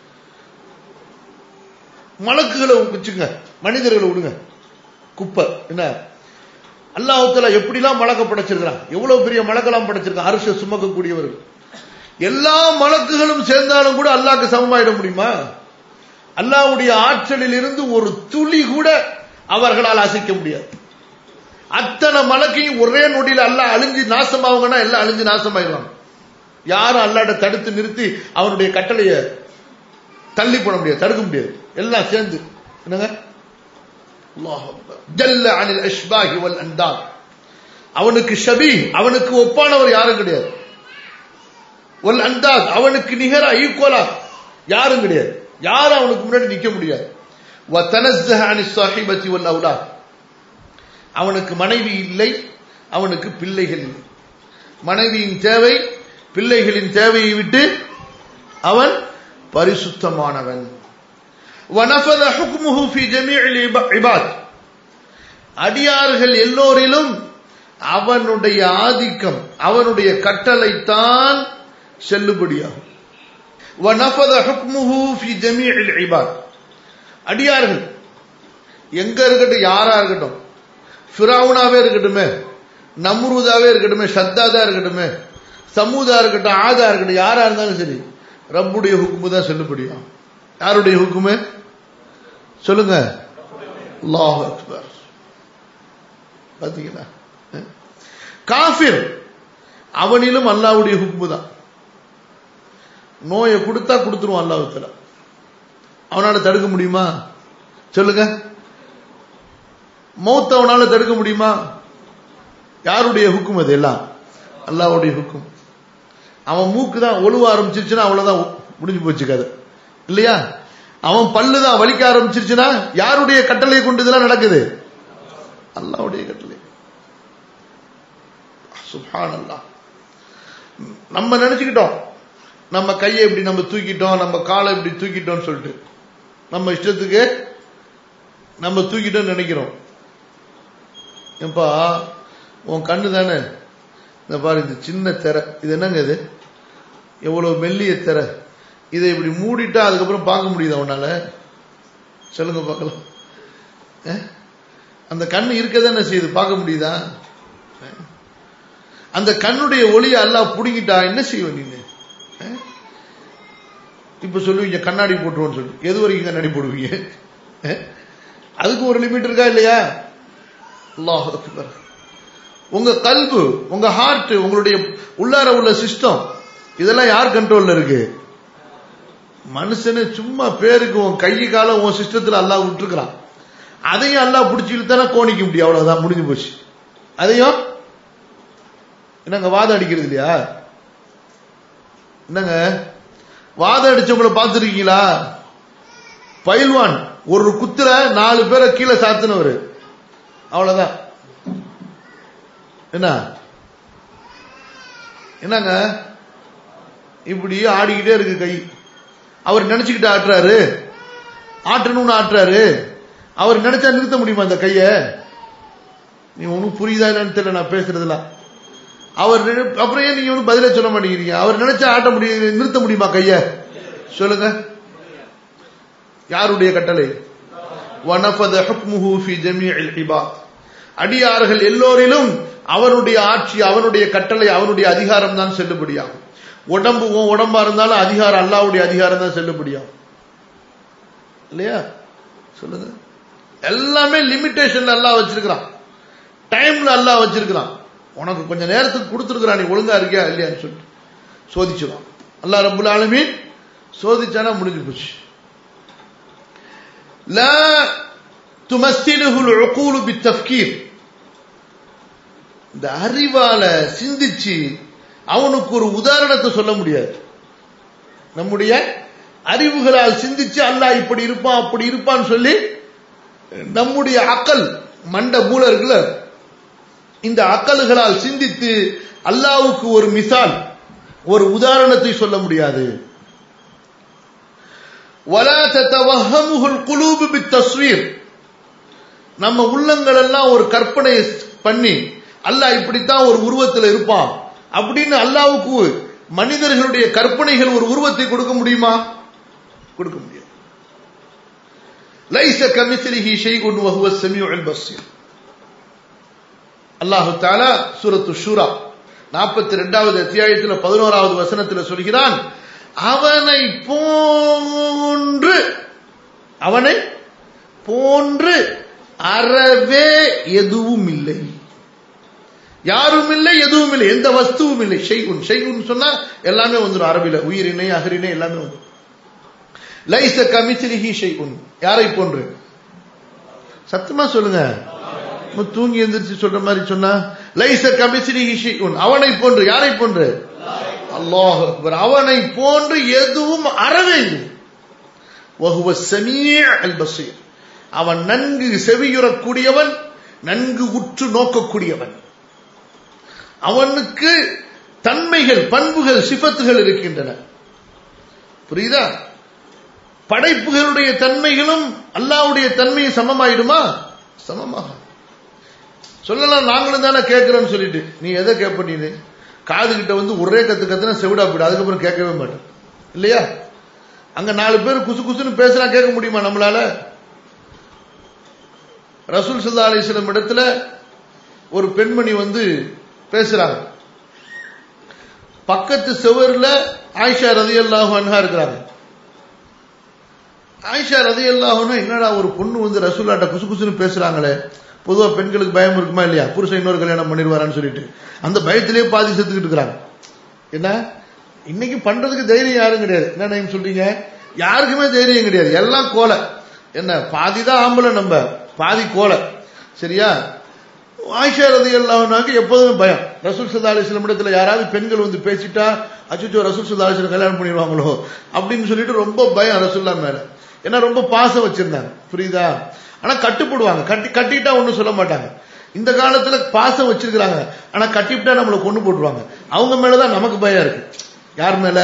மலக்குகளை வச்சுங்க மனிதர்களை விடுங்க குப்பை என்ன அல்லாஹுத்தலா எப்படிலாம் மலக்க படைச்சிருக்கிறான் எவ்வளவு பெரிய மலக்கெல்லாம் படைச்சிருக்கான் அரச சுமக்கக்கூடியவர்கள் எல்லா மலக்குகளும் சேர்ந்தாலும் கூட அல்லாஹ்க்கு சமமாயிட முடியுமா அல்லாஹ்வுடைய ஆற்றலில் இருந்து ஒரு துளி கூட அவர்களால் அசைக்க முடியாது அத்தனை மலக்கையும் ஒரே நொடியில அல்லாஹ் அழிஞ்சு நாசமாவங்கன்னா எல்லாம் அழிஞ்சு நாசமாயிருவாங்க யாரும் அல்லாட தடுத்து நிறுத்தி அவனுடைய கட்டளைய தள்ளி போட முடியாது தடுக்க முடியாது எல்லாம் சேர்ந்து என்னங்க அல்லாஹ் அக்பர். ஜல்ல அனில் அஷ்பாஹி வல் அந்தாத் அவனுக்கு ஷபி அவனுக்கு ஒப்பானவர் யாரும் கிடையாது வல் அந்தாத் அவனுக்கு நிகரா ஈக்குவலா யாரும் கிடையாது யாரும் அவனுக்கு முன்னாடி நிக்க முடியாது وتنزه عن الصاحبة والأولاد அவனுக்கு மனைவி இல்லை அவனுக்கு பிள்ளைகள் இல்லை மனைவியின் தேவை பிள்ளைகளின் தேவையை விட்டு அவன் பரிசுத்தமானவன் وَنَفَذَ حُكْمُهُ فِي جَمِيعِ الْعِبَادِ அடியார்கள் எல்லோரிலும் அவனுடைய ஆதிக்கம் அவனுடைய கட்டளைத்தான் செல்லுபடியாகும் وَنَفَذَ حُكْمُهُ فِي جَمِيعِ الْعِبَادِ அடியார்கள் எங்க இருக்கட்டும் யாரா இருக்கட்டும் ஃபிரௌனாவே இருக்கட்டுமே நம்ரூதாவே இருக்கட்டுமே ஷத்தாதா இருக்கட்டுமே சமூதா இருக்கட்டும் ஆதா இருக்கட்டும் யாரா இருந்தாலும் சரி ரப்புடைய ஹுக்குமு தான் செல்லுபடியும் யாருடைய ஹுக்குமு சொல்லுங்க அல்லாஹ் அக்பர் பாத்தீங்களா அஹ்? காஃபிர் அவனிலும் அல்லாஹ்வுடைய ஹுக்குமு தான் நோயை கொடுத்தா கொடுத்துருவான் அல்லாஹ்வுத்தல அவனால தடுக்க முடியுமா சொல்லுங்க மௌத்த அவனால தடுக்க முடியுமா யாருடைய ஹுக்கும் அது எல்லாம் அல்லாஹ்வுடைய ஹுக்கும் அவன் மூக்கு தான் ஒழுவ ஆரம்பிச்சிருச்சுன்னா அவ்வளவுதான் முடிஞ்சு போச்சு கதை இல்லையா அவன் பல்லு தான் வலிக்க ஆரம்பிச்சிருச்சுன்னா யாருடைய கட்டளை கொண்டு இதெல்லாம் நடக்குது அல்லாஹ்வுடைய கட்டளை சுப்ஹான் அல்லாஹ் நம்ம நினைச்சுக்கிட்டோம் நம்ம கையை இப்படி நம்ம தூக்கிட்டோம் நம்ம காலை இப்படி தூக்கிட்டோம்னு சொல்லிட்டு நம்ம இஷ்டத்துக்கு நம்ம தூக்கிட்டோம்னு நினைக்கிறோம் ஏப்பா உன் கண்ணு தானே இந்த பாரு இந்த சின்ன திரை இது என்னங்க இது எவ்வளவு மெல்லிய திரை இதை இப்படி மூடிட்டா அதுக்கப்புறம் பார்க்க முடியுதா உன்னால சொல்லுங்க பார்க்கலாம் அஹ்? அந்த கண்ணு இருக்கதானே செய்யுது பார்க்க முடியுதா அஹ்? அந்த கண்ணுடைய ஒளியை அல்லாஹ் புடுங்கிட்டா என்ன செய்வ நீங்க அஹ்? இப்ப சொல்லுவீங்க கண்ணாடி போட்டுருவோம்னு சொல்லி எது வரைக்கும் கண்ணாடி போடுவீங்க அஹ்? அதுக்கு ஒரு லிமிட் இருக்கா இல்லையா அல்லாஹ் அக்பர் உங்க கல்பு உங்க ஹார்ட் உங்களுடைய உள்ளார உள்ள சிஸ்டம் இதெல்லாம் யார் கண்ட்ரோல்ல இருக்கு மனுஷனு சும்மா பேருக்கு உன் கை காலம் உன் சிஸ்டத்துல அல்லாஹ் விட்டுருக்கான் அதையும் அல்லாஹ் பிடிச்சி இழுத்தானா கோணிக்க முடியும் அவ்வளவுதான் முடிஞ்சு போச்சு அதையும் என்னங்க வாதம் அடிக்கிறது இல்லையா என்னங்க வாதம் அடிச்சவங்கள பார்த்துருக்கீங்களா பயில்வான் ஒரு குத்துல நாலு பேரை கீழே சாத்தினவரு அவ்வளவுதான் என்ன என்னங்க இப்படி ஆடிக்கிட்டே இருக்கு கை அவர் நினைச்சுக்கிட்டு ஆட்டுறாரு ஆட்டணும்னு ஆட்டுறாரு அவர் நினைச்சா நிறுத்த முடியுமா இந்த கைய நீ ஒன்னும் புரியுதா என்னன்னு தெரியல நான் பேசுறதுலாம் அவர் நினை- அப்புறம் ஏன் நீங்க ஒன்றும் பதிலே சொல்ல மாட்டேங்கிறீங்க அவர் நினைச்சா ஆட்ட முடியும் நிறுத்த முடியுமா கைய சொல்லுங்க யாருடைய கட்டளை وَنَفَذَ حُكْمُهُ فِي جَمِيعِ الْعِبَادِ அடியார்கள் எல்லோரிலும் அவனுடைய ஆட்சி அவனுடைய கட்டளை அவனுடைய அதிகாரம் தான் செல்லுபடியாகும் உடம்பு உன் உடம்பா இருந்தாலும் அதிகாரம் அல்லாவுடைய அதிகாரம் தான் செல்லுபடியாகும் இல்லையா சொல்லுங்க எல்லாமே லிமிட்டேஷன்ல அல்லாஹ் வச்சிருக்கிறான் டைம்ல அல்லாஹ் வச்சிருக்கிறான் உனக்கு கொஞ்ச நேரத்துக்கு கொடுத்துருக்கிறான் நீ ஒழுங்கா இருக்கியா இல்லையான்னு சொல்லிட்டு சோதிச்சுவான் அல்லாஹ் ரப்புல் ஆலமீன் சோதிச்சானா முடிஞ்சு போச்சு لا تمثله العقول بالتفكير இந்த அறிவால சிந்திச்சு அவனுக்கு ஒரு உதாரணத்தை சொல்ல முடியாது நம்முடைய அறிவுகளால் சிந்திச்சு அல்லாஹ் இப்படி இருப்பான் அப்படி இருப்பான்னு சொல்லி நம்முடைய அக்கல் மண்ட மூல இருக்குல்ல இந்த அக்கல்களால் சிந்தித்து அல்லாவுக்கு ஒரு மிசால் ஒரு உதாரணத்தை சொல்ல முடியாது ولا تتوهمه القلوب بالتصوير நம்ம உள்ளங்கள் எல்லாம் ஒரு கற்பனை பண்ணி அல்லாஹ் இப்படித்தான் ஒரு உருவத்தில் இருப்பான் அப்படின்னு அல்லாவுக்கு மனிதர்களுடைய கற்பனைகள் ஒரு உருவத்தை கொடுக்க முடியுமா கொடுக்க முடியாது லைச கமிஸ்லிஹி ஷைஉன் வஹுவ ஸமீஉல் பஸீர் அல்லாஹு தஆலா சூரத்து ஷூரா 42வது அத்தியாயத்தில் 11வது வசனத்தில் சொல்கிறான் அவனை போன்று அவனை போன்று அறவே எதுவும் இல்லை யாரும் இல்லை எதுவும் இல்லை எந்த வஸ்துவும் இல்லை ஷெய்குன் ஷெய்குன் சொன்னா எல்லாமே வந்துடும் அரபில உயிரினை அகரினை எல்லாமே வந்துடும் லைச கமிச்சிலிஹி ஷெய்குன் யாரை போன்று சத்தமா சொல்லுங்க தூங்கி எந்திரிச்சு சொல்ற மாதிரி சொன்னா லைச கமிச்சிலிஹி ஷெய்குன் அவனை போன்று யாரை போன்று அல்லாஹ் அவனை போன்று எதுவும் அறவே இல்லை வஹுவ சமீஅ் அல் பஸீர் அவன் நன்கு செவியுறக்கூடியவன் நன்கு உற்று நோக்கக்கூடியவன் அவனுக்கு தன்மைகள் பண்புகள் சிபத்துகள் இருக்கின்றன புரியுதா படைப்புகளுடைய தன்மைகளும் அல்லாவுடைய தன்மையும் சமமாயிடுமா சமமாக சொல்லலாம் நாங்களும் தானே கேட்கிறோம்னு சொல்லிட்டு நீ எதை கேட்ப நீ காது கிட்ட வந்து ஒரே கத்து கத்துனா செவிடா போயிடும் அதுக்கப்புறம் கேட்கவே மாட்டேன் இல்லையா அங்க நாலு பேர் குசு குசுன்னு பேசுறா கேட்க முடியுமா நம்மளால ரசூல் சல்லா அலிஸ்லம் இடத்துல ஒரு பெண்மணி வந்து பேசுறாங்க பக்கத்து செவர்ல ஆயிஷா ரதி அல்லாஹு அன்ஹா இருக்கிறாங்க ஆயிஷா ரதி அல்லாஹுன்னா என்னடா ஒரு பொண்ணு வந்து ரசூல்லாட்ட குசு குசுன்னு பேசுறாங்களே பொதுவா பெண்களுக்கு பயம் இருக்குமா இல்லையா புருஷன் இன்னொரு கல்யாணம் பண்ணிடுவாரான்னு சொல்லிட்டு அந்த பயத்திலேயே பாதி செத்துக்கிட்டு இருக்கிறாங்க என்ன இன்னைக்கு பண்றதுக்கு தைரியம் யாரும் கிடையாது என்ன நீங்க சொல்றீங்க யாருக்குமே தைரியம் கிடையாது எல்லாம் கோலை என்ன பாதி தான் ஆம்பளை நம்ம பாதி கோலை சரியா ஆயிஷா ரதி அல்லாஹ்னாக்கு எப்போதுமே பயம் ரசூல் சல்லா அலிஸ்லம் இடத்துல யாராவது பெண்கள் வந்து பேசிட்டா அச்சுச்சோ ரசூல் சல்லா அலிஸ்லம் கல்யாணம் பண்ணிடுவாங்களோ அப்படின்னு சொல்லிட்டு ரொம்ப பயம் ரசூல்லா மேல ஏன்னா ரொம்ப பாசம் வச்சிருந்தாங்க புரியுதா ஆனா கட்டுப்படுவாங்க கட்டி கட்டிட்டா ஒன்றும் சொல்ல மாட்டாங்க இந்த காலத்துல பாசம் வச்சிருக்கிறாங்க ஆனா கட்டிவிட்டா நம்மளை கொண்டு போட்டுருவாங்க அவங்க மேலதான் நமக்கு பயம் இருக்கு யார் மேல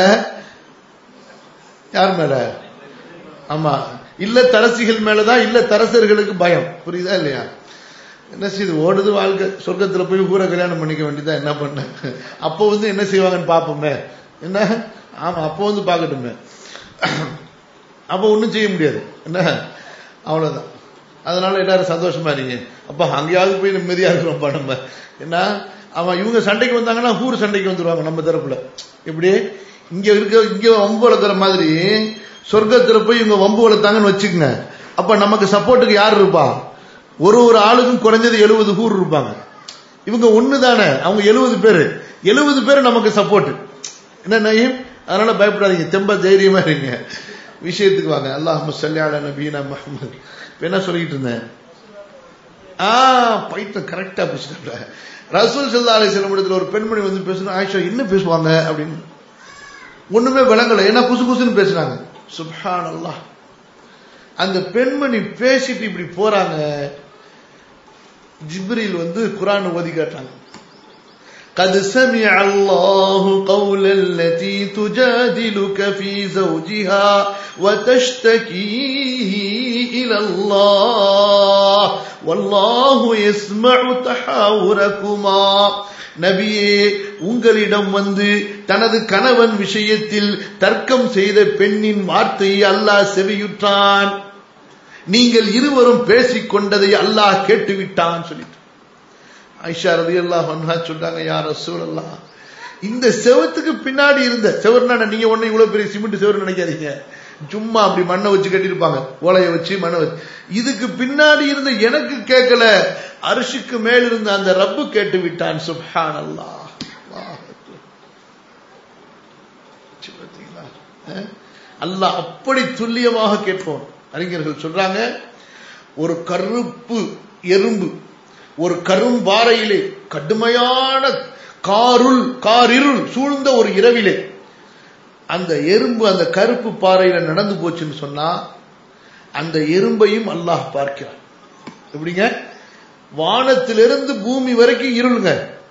யார் மேல ஆமா இல்ல தரசிகள் மேலதான் இல்ல தரசர்களுக்கு பயம் புரியுதா இல்லையா என்ன செய்யுது ஓடுது வாழ்க்கை சொர்க்கத்துல போய் ஊரை கல்யாணம் பண்ணிக்க வேண்டியதா என்ன பண்ண அப்போ வந்து என்ன செய்வாங்கன்னு பார்ப்போமே என்ன ஆமா அப்போ வந்து பார்க்கட்டுமே அப்போ ஒன்றும் செய்ய முடியாது என்ன அவ்வளவுதான் அதனால எல்லாரும் சந்தோஷமா இருங்க அப்பா அங்கேயாவது போய் நிம்மதியா இருக்கிறோம்ப்பா நம்ம என்ன அவன் இவங்க சண்டைக்கு வந்தாங்கன்னா ஊர் சண்டைக்கு வந்துருவாங்க நம்ம தரப்புல எப்படி இங்க இருக்க இங்க வம்பு வளர்க்குற மாதிரி சொர்க்கத்துல போய் இவங்க வம்பு வளர்த்தாங்கன்னு வச்சுக்கங்க அப்ப நமக்கு சப்போர்ட்டுக்கு யார் இருப்பா ஒரு ஒரு ஆளுக்கும் குறைஞ்சது எழுபது ஊர் இருப்பாங்க இவங்க ஒண்ணு தானே அவங்க எழுபது பேரு எழுபது பேர் நமக்கு சப்போர்ட் என்ன நயீம் அதனால பயப்படாதீங்க தெம்ப தைரியமா இருங்க விஷயத்துக்கு வாங்க அல்லாஹ் சல்யால நபீனா முஹம்மது இப்ப என்ன சொல்லிட்டு இருந்தேன் ஆ பைத்தம் கரெக்டா பேசிட்டாங்க ரசூல் சல்லா அலிஸ்லாம் இடத்துல ஒரு பெண்மணி வந்து பேசணும் ஆயிஷா என்ன பேசுவாங்க அப்படின்னு ஒண்ணுமே விளங்கல ஏன்னா குசு குசுன்னு பேசுறாங்க சுப்ஹான் அல்லாஹ் அந்த பெண்மணி பேசிட்டு இப்படி போறாங்க ஜிப்ரில் வந்து குரான் ஓதி காட்டாங்க قد سمع الله قول التي تجادلك في زوجها وتشتكي إلى الله والله يسمع تحاوركما நபியே உங்களிடம் வந்து தனது கணவன் விஷயத்தில் தர்க்கம் செய்த பெண்ணின் வார்த்தையை அல்லாஹ் செவியுற்றான் நீங்கள் இருவரும் பேசிக் கொண்டதை அல்லாஹ் கேட்டுவிட்டான் சொல்லிட்டு ஐஷா ரதி அல்லாஹ் சொல்றாங்க யார் ரசூல் அல்லாஹ் இந்த செவத்துக்கு பின்னாடி இருந்த செவர்னா நீங்க ஒண்ணு இவ்வளவு பெரிய சிமெண்ட் செவர் நினைக்காதீங்க சும்மா அப்படி மண்ணை வச்சு கட்டியிருப்பாங்க ஓலைய வச்சு மண்ணை வச்சு இதுக்கு பின்னாடி இருந்த எனக்கு கேட்கல அரிசிக்கு மேல் இருந்த அந்த ரப்பு கேட்டு விட்டான் சுப்ஹான் அல்லாஹ் அல்லாஹ் அப்படி துல்லியமாக கேட்போம் அறிஞர்கள் சொல்றாங்க ஒரு கருப்பு எறும்பு ஒரு கரும்பாறையிலே கடுமையான காருள் காரிருள் சூழ்ந்த ஒரு இரவிலே அந்த எறும்பு அந்த கருப்பு பாறையில நடந்து போச்சுன்னு சொன்னா அந்த எறும்பையும் அல்லாஹ் பார்க்கிறான் எப்படிங்க வானத்திலிருந்து பூமி வரைக்கும் இருளுங்க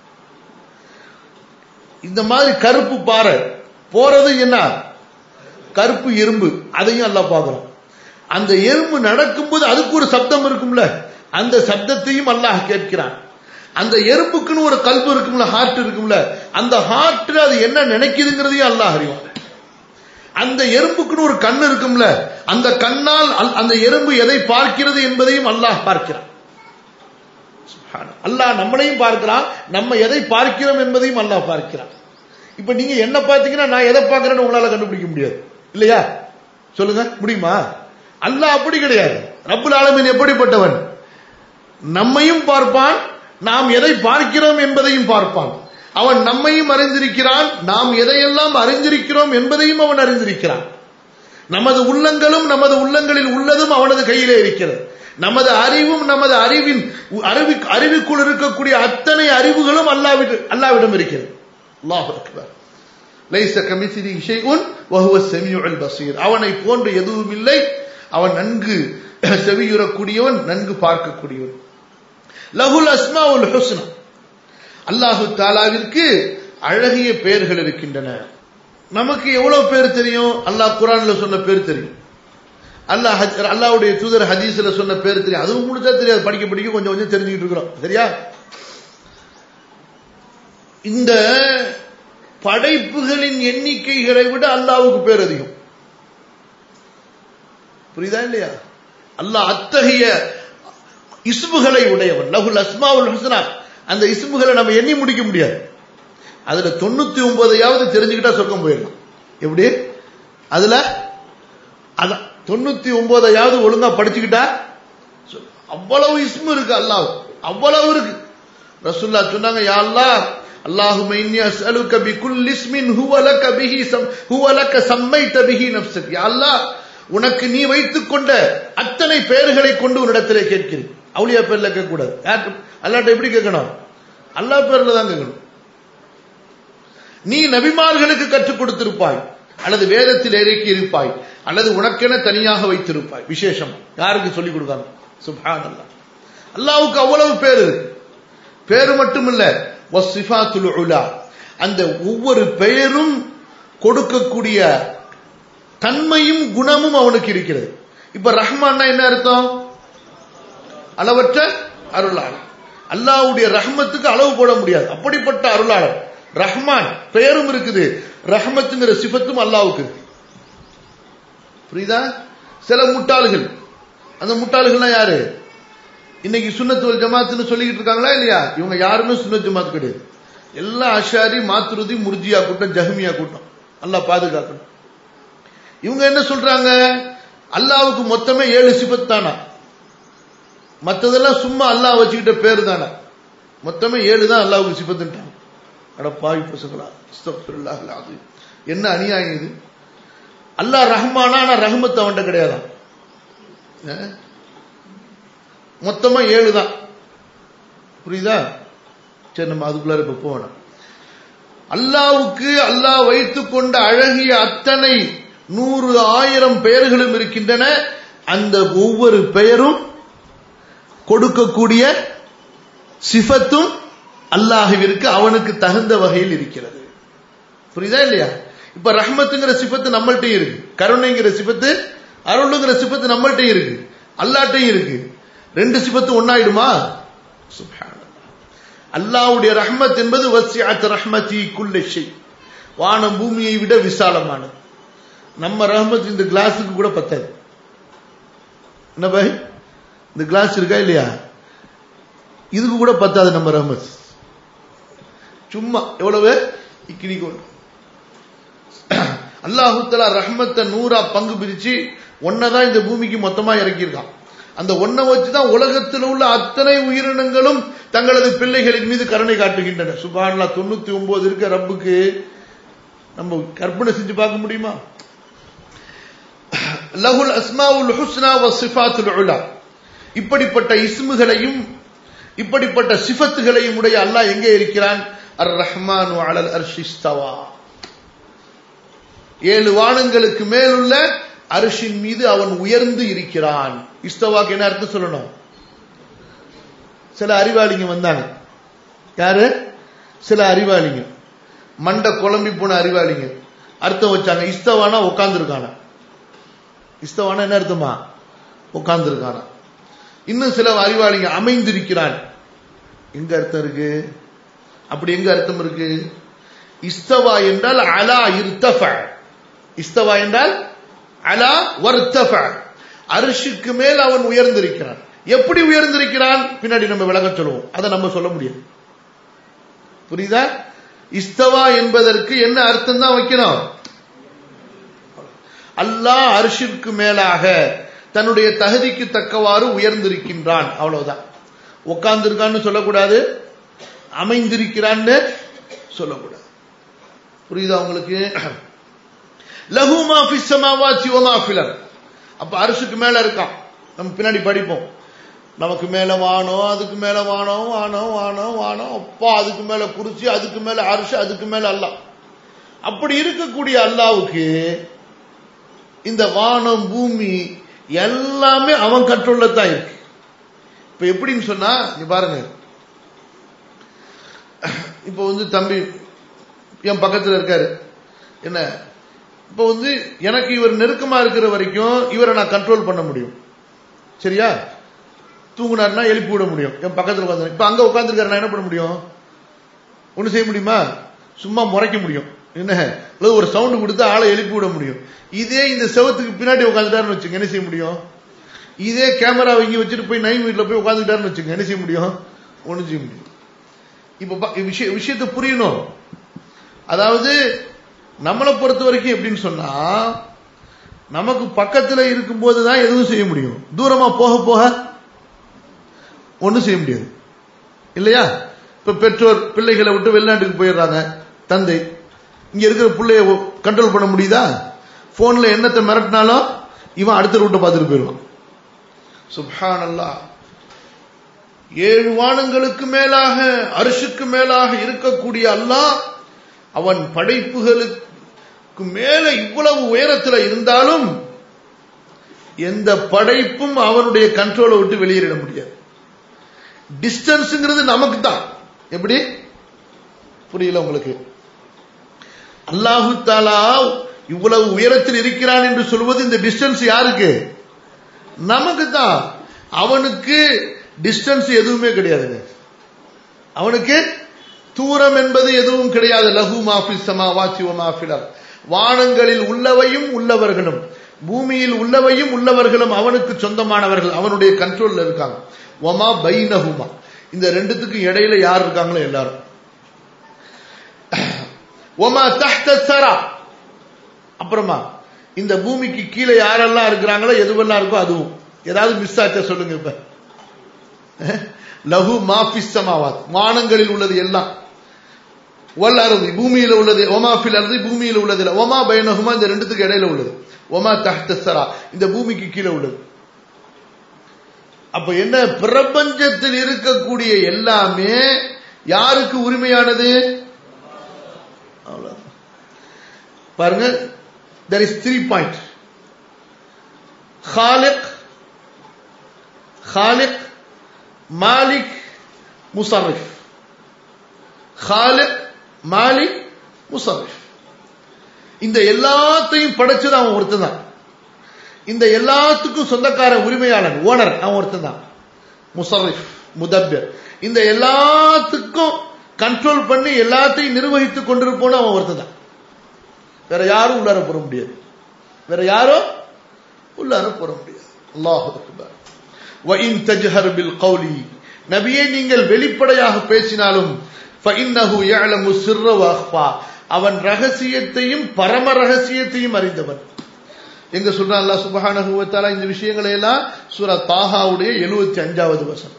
இந்த மாதிரி கருப்பு பாறை போறது என்ன கருப்பு எறும்பு அதையும் அல்லாஹ் பார்க்கிறோம் அந்த எறும்பு நடக்கும்போது அதுக்கு ஒரு சப்தம் இருக்கும்ல அந்த சப்தத்தையும் அல்லாஹ் கேட்கிறான் அந்த எறும்புக்குன்னு ஒரு கல்பு இருக்கும்ல ஹார்ட் இருக்கும்ல அந்த ஹார்ட் அது என்ன நினைக்குதுங்கிறதையும் அல்லாஹ் அறிவான் அந்த எறும்புக்குன்னு ஒரு கண் இருக்கும்ல அந்த கண்ணால் அல்- அந்த எறும்பு எதை பார்க்கிறது என்பதையும் அல்லாஹ் பார்க்கிறான் சுப்ஹானல்லாஹ். அல்லாஹ் நம்மளையும் பார்க்கிறான் நம்ம எதை பார்க்கிறோம் என்பதையும் அல்லாஹ் பார்க்கிறான் இப்ப நீங்க என்ன பார்த்தீங்கன்னா நான் எதை பார்க்கிறேன்னு உங்களால கண்டுபிடிக்க முடியாது இல்லையா சொல்லுங்க முடியுமா அல்லாஹ் அப்படி கிடையாது ரப்புல் ஆலமீன் எப்படிப்பட்டவன் நம்மையும் பார்ப்பான் நாம் எதை பார்க்கிறோம் என்பதையும் பார்ப்பான் அவன் நம்மையும் அறிந்திருக்கிறான் நாம் எதையெல்லாம் அறிந்திருக்கிறோம் என்பதையும் அவன் அறிந்திருக்கிறான் நமது உள்ளங்களும் நமது உள்ளங்களில் உள்ளதும் அவனது கையிலே இருக்கிறது நமது அறிவும் நமது அறிவின் அறிவி அறிவுக்குள் இருக்கக்கூடிய அத்தனை அறிவுகளும் அல்லாவிட அல்லாவிடம் இருக்கிறது அல்லாஹ் அக்பர் லைஸ கமிசிலி ஷைஉன் வஹுவ ஸமீஉல் பஸீர் அவனை போன்று எதுவும் இல்லை அவன் நன்கு செவியுறக்கூடியவன் நன்கு பார்க்கக்கூடியவன் லஹுல் அஸ்மாவுல் ஹுஸ்னா அல்லாஹு தாலாவிற்கு அழகிய பெயர்கள் இருக்கின்றன நமக்கு எவ்வளவு பேர் தெரியும் அல்லாஹ் குரான்ல சொன்ன பேர் தெரியும் அல்லாஹ் ஹத்- அல்லாஹ்வுடைய தூதர் ஹதீஸ்ல சொன்ன பேர் தெரியும் அதுவும் முடிச்சா தெரியாது படிக்க படிக்க கொஞ்சம் கொஞ்சம் தெரிஞ்சுக்கிட்டு இருக்கிறோம் சரியா இந்த படைப்புகளின் எண்ணிக்கைகளை விட அல்லாஹ்வுக்கு பேர் அதிகம் புரியுதா இல்லையா அல்லாஹ் அத்தகைய இஸ்முகளை உடையவன் லகுல் அஸ்மாவுல் ஹுஸ்னா அந்த இஸ்முகளை நம்ம எண்ணி முடிக்க முடியாது அதுல தொண்ணூத்தி ஒன்பதையாவது தெரிஞ்சுக்கிட்டா சொர்க்கம் போயிடலாம் எப்படி அதுல அதான் தொண்ணூத்தி ஒன்பதையாவது ஒழுங்கா படிச்சுக்கிட்டா சொ- அவ்வளவு இஸ்மு இருக்கு அல்லாஹ் அவ்வளவு இருக்கு ரசூல்லா சொன்னாங்க யா அல்லாஹ் அல்லாஹும்ம இன்னி அஸ்அலுக பிகுல் இஸ்மின் ஹுவ லக பிஹி சம் ஹுவ லக சம்மைத பிஹி நஃப்ஸக் யா அல்லாஹ் உனக்கு நீ வைத்துக் கொண்ட அத்தனை பெயர்களை கொண்டு உன்னிடத்திலே கேட்கிறேன் அவுலியா பேர்ல கேட்க கூடாது யார்கிட்ட அல்லாட்ட எப்படி கேட்கணும் அல்லாஹ் பேர்ல தான் கேட்கணும் நீ நபிமார்களுக்கு கற்றுக் கொடுத்திருப்பாய் அல்லது வேதத்தில் இறக்கி இருப்பாய் அல்லது உனக்கென தனியாக வைத்திருப்பாய் விசேஷம் யாருக்கு சொல்லிக் கொடுக்காம சுப்ஹான் அல்லாஹ் அல்லாவுக்கு அவ்வளவு பேர் இருக்கு பேரு மட்டுமில்ல வஸ்ஸிஃபாத்துல் உலா அந்த ஒவ்வொரு பெயரும் கொடுக்கக்கூடிய தன்மையும் குணமும் அவனுக்கு இருக்கிறது இப்ப ரஹ்மான்னா என்ன அர்த்தம் அளவற்ற அருளாளர் அல்லாஹ்வுடைய ரஹ்மத்துக்கு அளவு போட முடியாது அப்படிப்பட்ட அருளாளர் ரஹ்மான் பெயரும் இருக்குது ரஹ்மத்துங்கிற சிஃபத்தும் அல்லாஹ்வுக்கு இருக்கு புரியுதா சில முட்டாள்கள் அந்த முட்டாள்கள்லாம் யாரு இன்னைக்கு சுன்னத்து வல் ஜமாத்துன்னு சொல்லிக்கிட்டு இருக்காங்களா இல்லையா இவங்க யாருமே சுன்னத் ஜமாத் கிடையாது எல்லாம் அஷாரி மாத்துருதி முர்ஜியா கூட்டம் ஜஹமியா கூட்டம் அல்லாஹ் பாதுகாக்கணும் இவங்க என்ன சொல்றாங்க அல்லாவுக்கு மொத்தமே ஏழு சிபத் தானா மத்ததெல்லாம் சும்மா அல்லாஹ் வச்சுக்கிட்ட பேர் தானா மொத்தமே ஏழு தான் அல்லாவுக்கு சிபத்துட்டாங்க அட பாவி பசங்களா அஸ்தக்ஃபிருல்லாஹ் அல்-அஸீம். என்ன அநியாயம் இது அல்லாஹ் ரஹ்மானா ஆனா ரஹ்மத் அவன்கிட்ட கிடையாதான் அஹ்? மொத்தமா ஏழு தான் புரியுதா சரி நம்ம அதுக்குள்ளார இப்ப போகணும் அல்லாவுக்கு அல்லாஹ் வைத்துக் கொண்ட அழகிய அத்தனை நூறு ஆயிரம் பெயர்களும் இருக்கின்றன அந்த ஒவ்வொரு பெயரும் கொடுக்கக்கூடிய சிஃபத்தும் அல்லாஹுவிற்கு அவனுக்கு தகுந்த வகையில் இருக்கிறது புரியுதா இல்லையா இப்ப ரஹ்மத்துங்கிற சிபத்து நம்மள்ட்டையும் இருக்கு கருணைங்கிற சிபத்து அருளுங்கிற சிபத்து நம்மள்ட்டையும் இருக்கு அல்லாட்டையும் இருக்கு ரெண்டு சிபத்து ஒன்னாயிடுமா சுப்ஹானல்லாஹ் அல்லாஹ்வுடைய ரஹ்மத் என்பது வசிஅத் ரஹ்மதி குல்ல ஷை வானம் பூமியை விட விசாலமானது நம்ம ரஹ்மத் இந்த கிளாஸுக்கு கூட பத்தாது என்ன பாய் இந்த கிளாஸ் இருக்கா இல்லையா இதுக்கு கூட பத்தாது நம்ம ரஹ்மத் சும்மா எவ்வளவு இக்கினி கொண்டு அல்லாஹு தலா ரஹ்மத்தை நூறா பங்கு பிரிச்சு ஒன்னதான் இந்த பூமிக்கு மொத்தமா இறக்கியிருக்கான் அந்த ஒன்னை வச்சுதான் உலகத்தில் உள்ள அத்தனை உயிரினங்களும் தங்களது பிள்ளைகளின் மீது கருணை காட்டுகின்றன சுபான்லா தொண்ணூத்தி ஒன்பது இருக்க ரப்புக்கு நம்ம கற்பனை செஞ்சு பார்க்க முடியுமா லகுல் அஸ்மாவுல் ஹுஸ்னா வ சிஃபாத்துல் உலா இப்படிப்பட்ட இஸ்முகளையும் இப்படிப்பட்ட சிஃபத்துகளையும் உடைய அல்லாஹ் எங்கே இருக்கிறான் அர் ரஹ்மான் அலல் அர்ஷிஸ்தவா ஏழு வானங்களுக்கு மேலுள்ள அரிசின் மீது அவன் உயர்ந்து இருக்கிறான் இஸ்தவாக்கு என்ன அர்த்தம் சொல்லணும் சில அறிவாளிங்க வந்தாங்க யாரு சில அறிவாளிங்க மண்டை குழம்பி போன அறிவாளிங்க அர்த்தம் வச்சாங்க இஸ்தவானா உட்கார்ந்துருக்கான இஸ்தவானா என்ன அர்த்தமா உட்கார்ந்துருக்கான இன்னும் சில அறிவாளிங்க அமைந்திருக்கிறான் எங்க அர்த்தம் இருக்கு அப்படி எங்க அர்த்தம் இருக்கு இஸ்தவா என்றால் அலா இருத்தஃப இஸ்தவா என்றால் அலா வர்த்தஃப அரிசிக்கு மேல் அவன் உயர்ந்திருக்கிறான் எப்படி உயர்ந்திருக்கிறான் பின்னாடி நம்ம விளக்க சொல்லுவோம் அதை நம்ம சொல்ல முடியாது புரியுதா இஸ்தவா என்பதற்கு என்ன அர்த்தம் தான் வைக்கணும் அல்லாஹ் அரிசிற்கு மேலாக தன்னுடைய தகுதிக்கு தக்கவாறு உயர்ந்திருக்கின்றான் அவ்வளவுதான் உட்கார்ந்திருக்கான்னு சொல்லக்கூடாது அமைந்திருக்கிறான்னு சொல்லக்கூடாது புரியுதா உங்களுக்கு லகு மாஃபி சமாவாத்தி ஒமாஃபிலர் அப்ப அரிசுக்கு மேல இருக்கான் நம்ம பின்னாடி படிப்போம் நமக்கு மேல வானம் அதுக்கு மேல வானம் வானம் வானம் வானம் அப்பா அதுக்கு மேல குறிச்சி அதுக்கு மேல அரிசி அதுக்கு மேல அல்லாஹ் அப்படி இருக்கக்கூடிய அல்லாவுக்கு இந்த வானம் பூமி எல்லாமே அவன் கண்ட்ரோல்ல தான் இருக்கு இப்ப எப்படின்னு சொன்னா நீ பாருங்க இப்ப வந்து தம்பி என் பக்கத்துல இருக்காரு என்ன இப்ப வந்து எனக்கு இவர் நெருக்கமா இருக்கிற வரைக்கும் இவரை நான் கண்ட்ரோல் பண்ண முடியும் சரியா தூங்குனாருன்னா எழுப்பி விட முடியும் என் பக்கத்துல உட்காந்து இப்ப அங்க உட்காந்துருக்காரு நான் என்ன பண்ண முடியும் ஒண்ணு செய்ய முடியுமா சும்மா முறைக்க முடியும் என்ன அல்லது ஒரு சவுண்ட் கொடுத்து ஆளை எழுப்பி விட முடியும் இதே இந்த செவத்துக்கு பின்னாடி உட்காந்துட்டாருன்னு வச்சுங்க என்ன செய்ய முடியும் இதே கேமரா இங்க வச்சுட்டு போய் நைன் வீட்ல போய் உட்காந்துட்டாருன்னு வச்சுங்க என்ன செய்ய முடியும் ஒண்ணு செய்ய முடியும் இப்ப விஷய விஷயத்தை புரியணும் அதாவது நம்மளை பொறுத்த வரைக்கும் எப்படின்னு சொன்னா நமக்கு பக்கத்துல இருக்கும்போது தான் எதுவும் செய்ய முடியும் தூரமா போக போக ஒன்றும் செய்ய முடியாது இல்லையா இப்ப பெற்றோர் பிள்ளைகளை விட்டு வெளிநாட்டுக்கு போயிடுறாங்க தந்தை இங்க இருக்கிற பிள்ளைய கண்ட்ரோல் பண்ண முடியுதா போன்ல என்னத்தை மிரட்டினாலும் இவன் அடுத்த ரூட்டை பார்த்துட்டு போயிடுவான் சுப்ஹானல்லா ஏழு வானங்களுக்கு மேலாக அரிசுக்கு மேலாக இருக்கக்கூடிய அல்லாஹ் அவன் படைப்புகளுக்கு மேல இவ்வளவு உயரத்துல இருந்தாலும் எந்த படைப்பும் அவனுடைய கண்ட்ரோலை விட்டு வெளியேறிட முடியாது டிஸ்டன்ஸ்ங்கிறது நமக்கு தான் எப்படி புரியல உங்களுக்கு அல்லாஹு தாலா இவ்வளவு உயரத்தில் இருக்கிறான் என்று சொல்வது இந்த டிஸ்டன்ஸ் யாருக்கு நமக்கு தான் அவனுக்கு டிஸ்டன்ஸ் எதுவுமே கிடையாதுங்க அவனுக்கு தூரம் என்பது எதுவும் கிடையாது லகு மாஃபி சமாவாச்சி மாஃபிலர் வானங்களில் உள்ளவையும் உள்ளவர்களும் பூமியில் உள்ளவையும் உள்ளவர்களும் அவனுக்கு சொந்தமானவர்கள் அவனுடைய கண்ட்ரோல்ல இருக்காங்க ஒமா பைனஹுமா இந்த ரெண்டுத்துக்கு இடையில யார் இருக்காங்களோ எல்லாரும் ஒமா தஹ்த சரா அப்புறமா இந்த பூமிக்கு கீழே யாரெல்லாம் இருக்கிறாங்களோ எதுவெல்லாம் இருக்கோ அதுவும் ஏதாவது மிஸ் ஆச்சா சொல்லுங்க இப்ப லகு மாஃபிஸ் சமாவாத் வானங்களில் உள்ளது எல்லாம் ஒல் அறுதி பூமியில உள்ளது ஒமாஃபில் அறுதி பூமியில உள்ளது ஒமா பயனகுமா இந்த ரெண்டுத்துக்கு இடையில உள்ளது ஒமா தஹ்த சரா இந்த பூமிக்கு கீழே உள்ளது அப்ப என்ன பிரபஞ்சத்தில் இருக்கக்கூடிய எல்லாமே யாருக்கு உரிமையானது பாருங்க தெர் இஸ் த்ரீ பாயிண்ட் ஹாலிக் ஹாலிக் மாலிக் முசர்ரிஃப் ஹாலிக் மாலிக் முசர்ரிஃப் இந்த எல்லாத்தையும் படைச்சது அவன் ஒருத்தன் தான் இந்த எல்லாத்துக்கும் சொந்தக்கார உரிமையாளன் ஓனர் அவன் ஒருத்தன் தான் முசர்ரிஃப் முதப்பர் இந்த எல்லாத்துக்கும் கண்ட்ரோல் பண்ணி எல்லாத்தையும் நிர்வகித்துக் கொண்டிருப்போன்னு அவன் ஒருத்தன் தான் வேற யாரும் உள்ளார போற முடியாது வேற யாரும் உள்ளார போற முடியாது அல்லாஹ் அக்பர் வஇன் தஜ்ஹர் பில் கௌலி நபியே நீங்கள் வெளிப்படையாக பேசினாலும் ஃபஇன்னஹு يعلم السر واخفى அவன் ரகசியத்தையும் பரம ரகசியத்தையும் அறிந்தவன் எங்க சொல்றான் அல்லாஹ் சுப்ஹானஹு வ தஆலா இந்த விஷயங்களை எல்லாம் சூரா தாஹாவுடைய 75வது வசனம்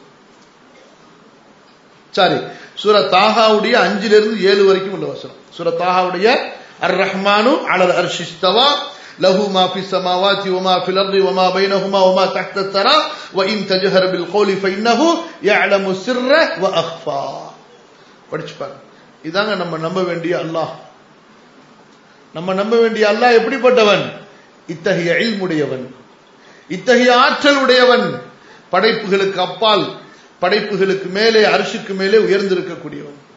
சாரி சூரா தாஹாவுடைய 5 இருந்து 7 வரைக்கும் உள்ள வசனம் சூரா தாஹாவுடைய அர் ரஹ்மானு அலல் அர்ஷி இஸ்தவா له ما في السماوات وما في الأرض وما بينهما وما تحت الثرى وإن تجهر بالقول فإنه يعلم السر وأخفى படிச்சு பாருங்க இதாங்க நம்ம நம்ப வேண்டிய அல்லாஹ் நம்ம நம்ப வேண்டிய அல்லாஹ் எப்படிப்பட்டவன் இத்தகைய இல்முடையவன் இத்தகைய ஆற்றல் உடையவன் படைப்புகளுக்கு அப்பால் படைப்புகளுக்கு மேலே அரிசுக்கு மேலே உயர்ந்திருக்கக்கூடியவன்